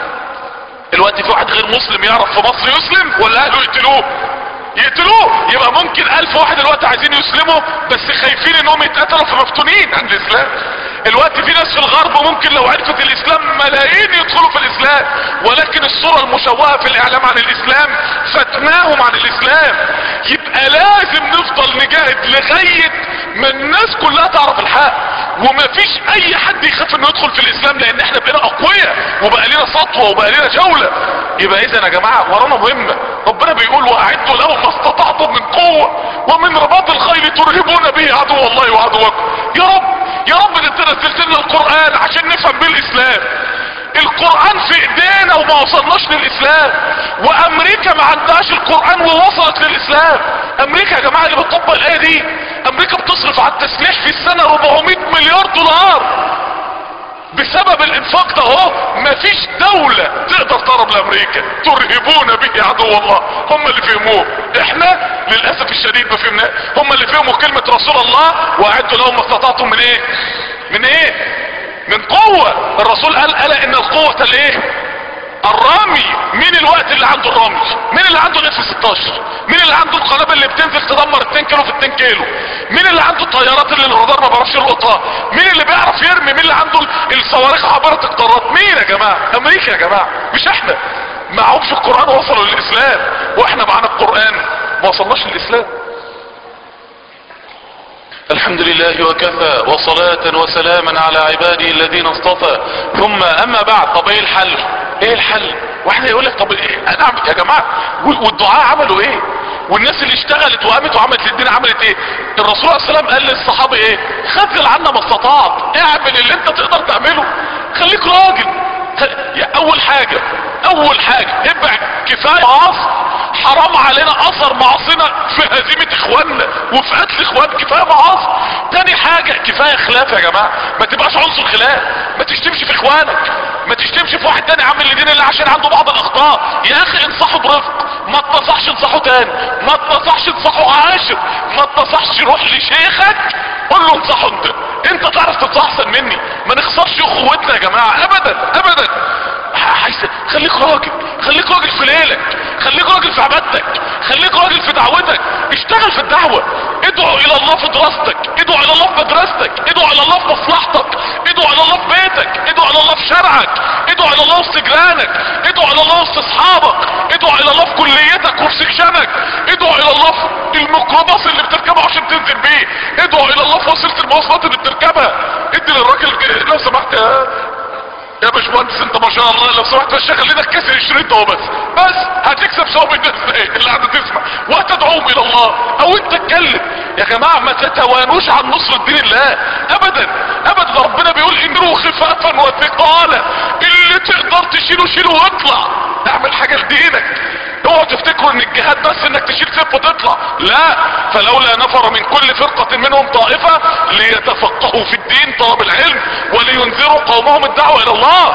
الوقت في واحد غير مسلم يعرف في مصر يسلم ولا اهله يقتلوه يقتلوه يبقى ممكن الف واحد الوقت عايزين يسلموا بس خايفين انهم يتقتلوا فمفتونين عن الاسلام الوقت في ناس في الغرب ممكن لو عرفت الاسلام ملايين يدخلوا في الاسلام ولكن الصورة المشوهة في الاعلام عن الاسلام فتناهم عن الاسلام يبقى لازم نفضل نجاهد لغاية ما الناس كلها تعرف الحق ومفيش اي حد يخاف انه يدخل في الاسلام لان احنا بقينا اقوياء وبقى لنا سطوة وبقى لنا جولة يبقى اذا يا جماعة ورانا مهمة ربنا بيقول واعدوا لهم ما استطعتم من قوة ومن رباط الخيل ترهبون به عدو الله وعدوكم يا رب يا رب ده انت نزلت لنا القرآن عشان نفهم بيه الاسلام القرآن في ايدينا احنا وما وصلناش للاسلام وامريكا ما عندهاش القرآن ووصلت للاسلام امريكا يا جماعة اللي بتطبق الايه دي امريكا بتصرف على التسليح في السنة 400 مليار دولار بسبب الانفاق ده اهو مفيش دولة تقدر تهرب لامريكا ترهبون به عدو الله هم اللي فهموه احنا للاسف الشديد ما فهمناه هم اللي فهموا كلمة رسول الله واعدوا لهم ما استطعتم من ايه من ايه من قوة الرسول قال الا ان القوة الايه الرامي مين الوقت اللي عنده الرمي مين اللي عنده الاف 16 مين اللي عنده القنابل اللي بتنزل تدمر 2 كيلو في 2 كيلو مين اللي عنده الطيارات اللي الرادار ما بيعرفش يلقطها مين اللي بيعرف يرمي مين اللي عنده الصواريخ عابره القارات مين يا جماعه امريكا يا جماعه مش احنا معهمش القران وصلوا للاسلام واحنا معانا القران ما وصلناش للاسلام الحمد لله وكفى وصلاة وسلاما على عباده الذين اصطفى ثم اما بعد طب ايه الحل ايه الحل واحد يقول لك طب إيه؟ انا أعمل يا جماعة والدعاء عملوا ايه والناس اللي اشتغلت وقامت وعملت للدين عملت ايه الرسول عليه السلام قال للصحابة ايه خذل عنا ما استطعت اعمل اللي انت تقدر تعمله خليك راجل اول حاجة اول حاجة ابعد كفاية معاصي حرام علينا اثر معاصينا في هزيمة اخواننا وفي قتل اخوان كفاية معاصي تاني حاجة كفاية خلاف يا جماعة ما تبقاش عنصر خلاف ما تشتمش في اخوانك ما تشتمش في واحد تاني عامل لدين الله عشان عنده بعض الاخطاء يا اخي انصحه برفق ما تنصحش انصحه تاني ما تنصحش انصحه عاشر ما تنصحش روح لشيخك قول له انصحه انت انت تعرف تنصح احسن مني ما نخسرش اخوتنا يا جماعة ابدا ابدا حيث خليك راجل خليك راجل في ليلك خليك راجل في عبادتك خليك راجل في دعوتك اشتغل في الدعوة ادعو الى الله في دراستك ادعو الى الله في مدرستك ادعو الى الله في مصلحتك ادعو الى الله في بيتك ادعو الى الله في شرعك ادعو الى الله في جيرانك ادعو الى الله في اصحابك ادعو الى الله في كليتك وفي سكشنك ادعو الى الله في الميكروباص اللي بتركبه عشان تنزل بيه ادعو الى الله في وسيله المواصلات اللي بتركبها ادي للراجل لو سمحت يا يا باشمهندس انت ما شاء الله لو سمحت بس خلينا كسر الشريط اهو بس بس هتكسب ثواب الناس ايه اللي قاعده تسمع وهتدعوهم الى الله او انت اتكلم يا جماعه ما تتوانوش عن نصر دين الله ابدا ابدا ربنا بيقول انروا خفافا وثقالا اللي تقدر تشيله شيله واطلع اعمل حاجه لدينك اوعوا تفتكروا ان الجهاد بس انك تشيل سيف وتطلع لا فلولا نفر من كل فرقة منهم طائفة ليتفقهوا في الدين طلب العلم ولينذروا قومهم الدعوة الى الله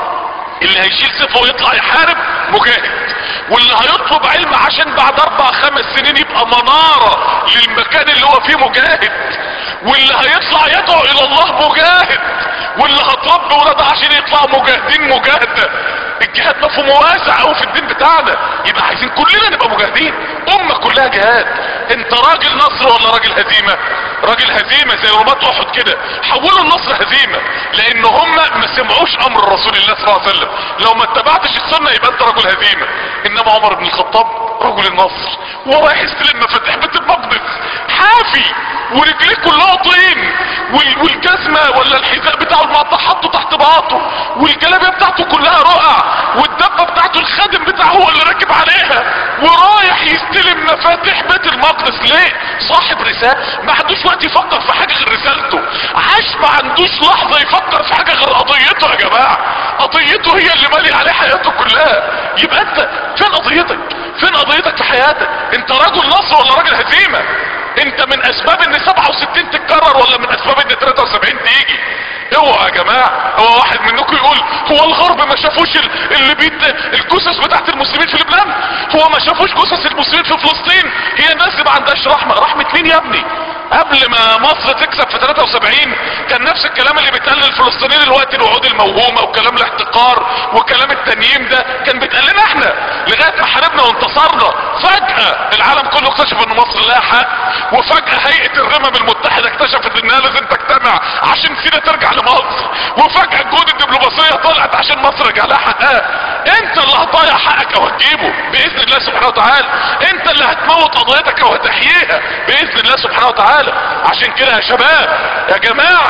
اللي هيشيل سيفه ويطلع يحارب مجاهد واللي هيطلب علم عشان بعد اربع خمس سنين يبقى منارة للمكان اللي هو فيه مجاهد واللي هيطلع يدعو الى الله مجاهد واللي هتربي ولادها عشان يطلعوا مجاهدين مجاهدة الجهاد مفهوم واسع قوي في الدين بتاعنا يبقى عايزين كلنا نبقى مجاهدين امة كلها جهاد انت راجل نصر ولا راجل هزيمة راجل هزيمة زي رمات احد كده حولوا النصر هزيمة لان هم ما سمعوش امر رسول الله صلى الله عليه وسلم لو ما اتبعتش السنة يبقى انت رجل هزيمة انما عمر بن الخطاب رجل النصر ورايح يستلم مفاتيح بيت المقدس حافي ورجليه كلها طين والجزمة ولا الحذاء بتاعه المقطع حطه تحت باطه والجلابية بتاعته كلها رقع والدبة بتاعته الخادم بتاعه هو اللي راكب عليها ورايح يستلم مفاتيح بيت المقدس ليه صاحب رسالة ما عندوش وقت يفكر في حاجة غير رسالته عاش ما عندوش لحظة يفكر في حاجة غير قضيته يا جماعة قضيته هي اللي مالي عليه حياته كلها يبقى انت فين قضيتك فين قضيتك في حياتك انت رجل نصر ولا راجل هزيمة انت من اسباب ان 67 تتكرر ولا من اسباب ان 73 تيجي اوعى يا جماعة هو واحد منكم يقول هو الغرب ما شافوش اللي بيت الجثث بتاعت المسلمين في لبنان هو ما شافوش جثث المسلمين في فلسطين هي الناس ما عندهاش رحمة رحمة مين يا ابني قبل ما مصر تكسب في 73 كان نفس الكلام اللي بيتقال للفلسطينيين دلوقتي الوعود الموهومة وكلام الاحتقار وكلام التنييم ده كان بيتقال لنا احنا لغاية ما حاربنا وانتصرنا فجأة العالم كله اكتشف ان مصر لها حق وفجأة هيئة الرمم المتحدة اكتشفت انها لازم تجتمع عشان سينا ترجع لمصر وفجأة الجهود الدبلوماسية طلعت عشان مصر يرجع لها حقها انت اللي هتضيع حقك او هتجيبه باذن الله سبحانه وتعالى انت اللي هتموت قضيتك او هتحييها باذن الله سبحانه وتعالى عشان كده يا شباب يا جماعة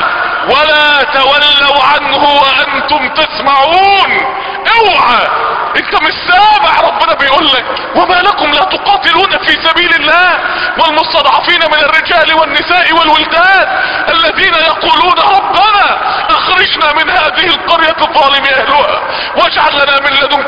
ولا تولوا عنه وانتم تسمعون اوعى انت مش سامع ربنا بيقول لك وما لكم لا تقاتلون في سبيل الله والمستضعفين من الرجال والنساء والولدان الذين يقولون ربنا اخرجنا من هذه القرية الظالم اهلها واجعل لنا من لدنك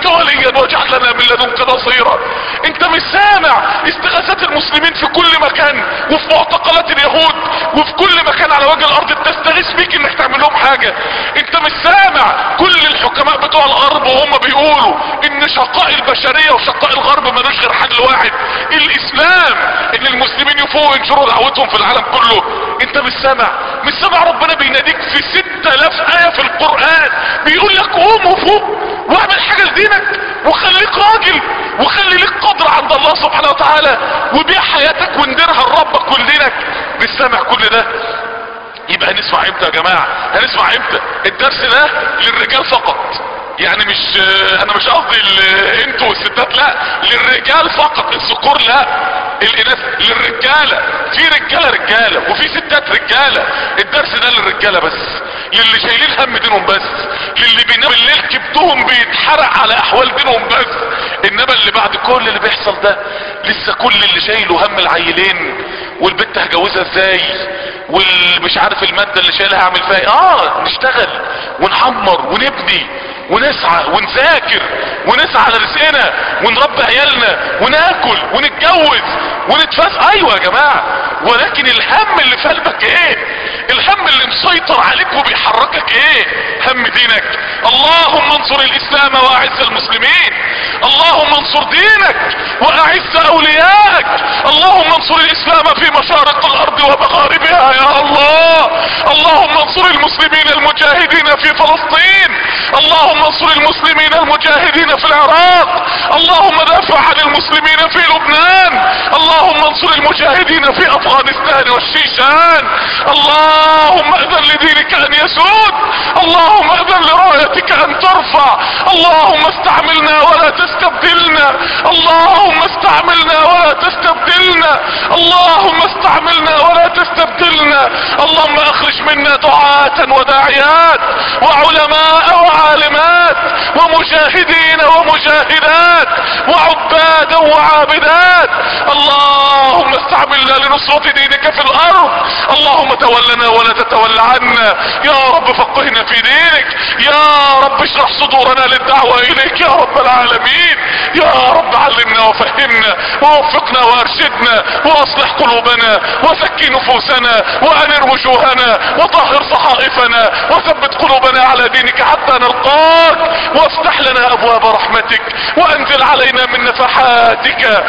حاجة انت مش سامع كل الحكماء بتوع الغرب وهم بيقولوا ان شقاء البشرية وشقاء الغرب ملوش غير حل واحد الاسلام ان المسلمين يفوقوا ينشروا دعوتهم في العالم كله انت مش سامع مش سامع ربنا بيناديك في ستة الاف اية في القرآن بيقول لك قوم وفوق واعمل حاجة لدينك وخليك راجل وخلي لك قدرة عند الله سبحانه وتعالى وبيع حياتك واندرها لربك ولدينك مش سامع كل ده يبقى هنسمع امتى يا جماعة هنسمع امتى الدرس ده للرجال فقط يعني مش انا مش قصدي ال- انتوا والستات لا للرجال فقط الذكور لا الاناث للرجالة في رجالة رجالة وفي ستات رجالة الدرس ده للرجالة بس للي شايلين هم دينهم بس للي بيناموا الليل كبدهم بيتحرق على احوال دينهم بس انما اللي بعد كل اللي بيحصل ده لسه كل اللي شايله هم العيلين والبنت هجوزها ازاي والمش عارف المادة اللي شايلها هعمل فيها ايه اه نشتغل ونحمر ونبني ونسعى ونذاكر ونسعى على رزقنا ونربي عيالنا وناكل ونتجوز ونتفاز ايوه يا جماعة ولكن الهم اللي في قلبك ايه الهم اللي مسيطر عليك وبيحركك ايه هم دينك اللهم انصر الاسلام واعز المسلمين اللهم انصر دينك واعز اوليائك اللهم انصر الاسلام في مشارق الارض ومغاربها يا الله اللهم انصر المسلمين المجاهدين في فلسطين اللهم انصر المسلمين المجاهدين في العراق اللهم دافع عن المسلمين في لبنان اللهم انصر المجاهدين في افغانستان والشيشان اللهم اذن لدينك ان يسود اللهم اذن لرايتك ان ترفع اللهم استعملنا ولا تستبدلنا اللهم استعملنا ولا تستبدلنا اللهم استعملنا ولا تستبدلنا اللهم اخرج منا دعاة وداعيات وعلماء وعالمات ومجاهدين ومجاهدات وعبادا وعابدات اللهم استعملنا لنصرة دينك في الارض اللهم تولنا ولا تتول عنا يا رب فقهنا في دينك يا رب اشرح صدورنا للدعوة اليك يا رب العالمين يا رب علمنا وفهمنا ووفقنا وارشدنا واصلح قلوبنا وزكي نفوسنا وانر وجوهنا وطهر صحائفنا وثبت قلوبنا على دينك حتى نلقاك وافتح لنا ابواب رحمتك وانزل علينا من نفحاتك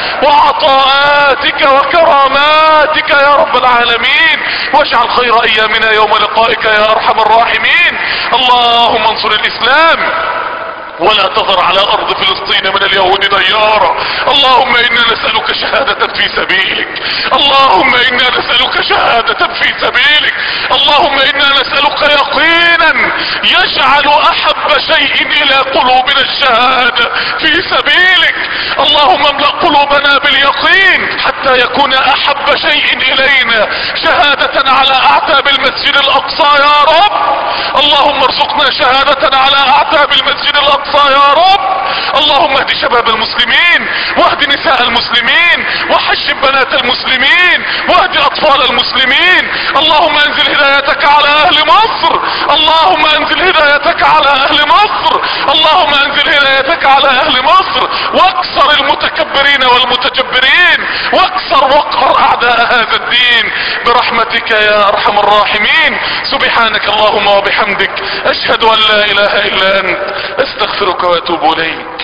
وعطاءاتك وكراماتك يا رب العالمين واجعل خير ايامنا يوم لقائك يا ارحم الراحمين اللهم انصر الاسلام ولا تذر على ارض فلسطين من اليهود ديارا اللهم انا نسألك شهادة في سبيلك اللهم انا نسألك شهادة في سبيلك اللهم انا نسألك يقينا يجعل احب شيء الى قلوبنا الشهادة في سبيلك اللهم املأ قلوبنا باليقين حتى يكون احب شيء الينا شهادة على اعتاب المسجد الاقصى يا رب اللهم ارزقنا شهادة على اعتاب المسجد الاقصى يا رب اللهم اهد شباب المسلمين واهد نساء المسلمين وحجب بنات المسلمين واهد اطفال المسلمين اللهم انزل هدايتك على اهل مصر اللهم انزل هدايتك على اهل مصر اللهم انزل هدايتك على اهل مصر واكسر المتكبرين والمتجبرين واكسر وقر اعداء هذا الدين برحمتك يا ارحم الراحمين سبحانك اللهم وبحمدك اشهد ان لا اله الا انت استغفرك واتوب اليك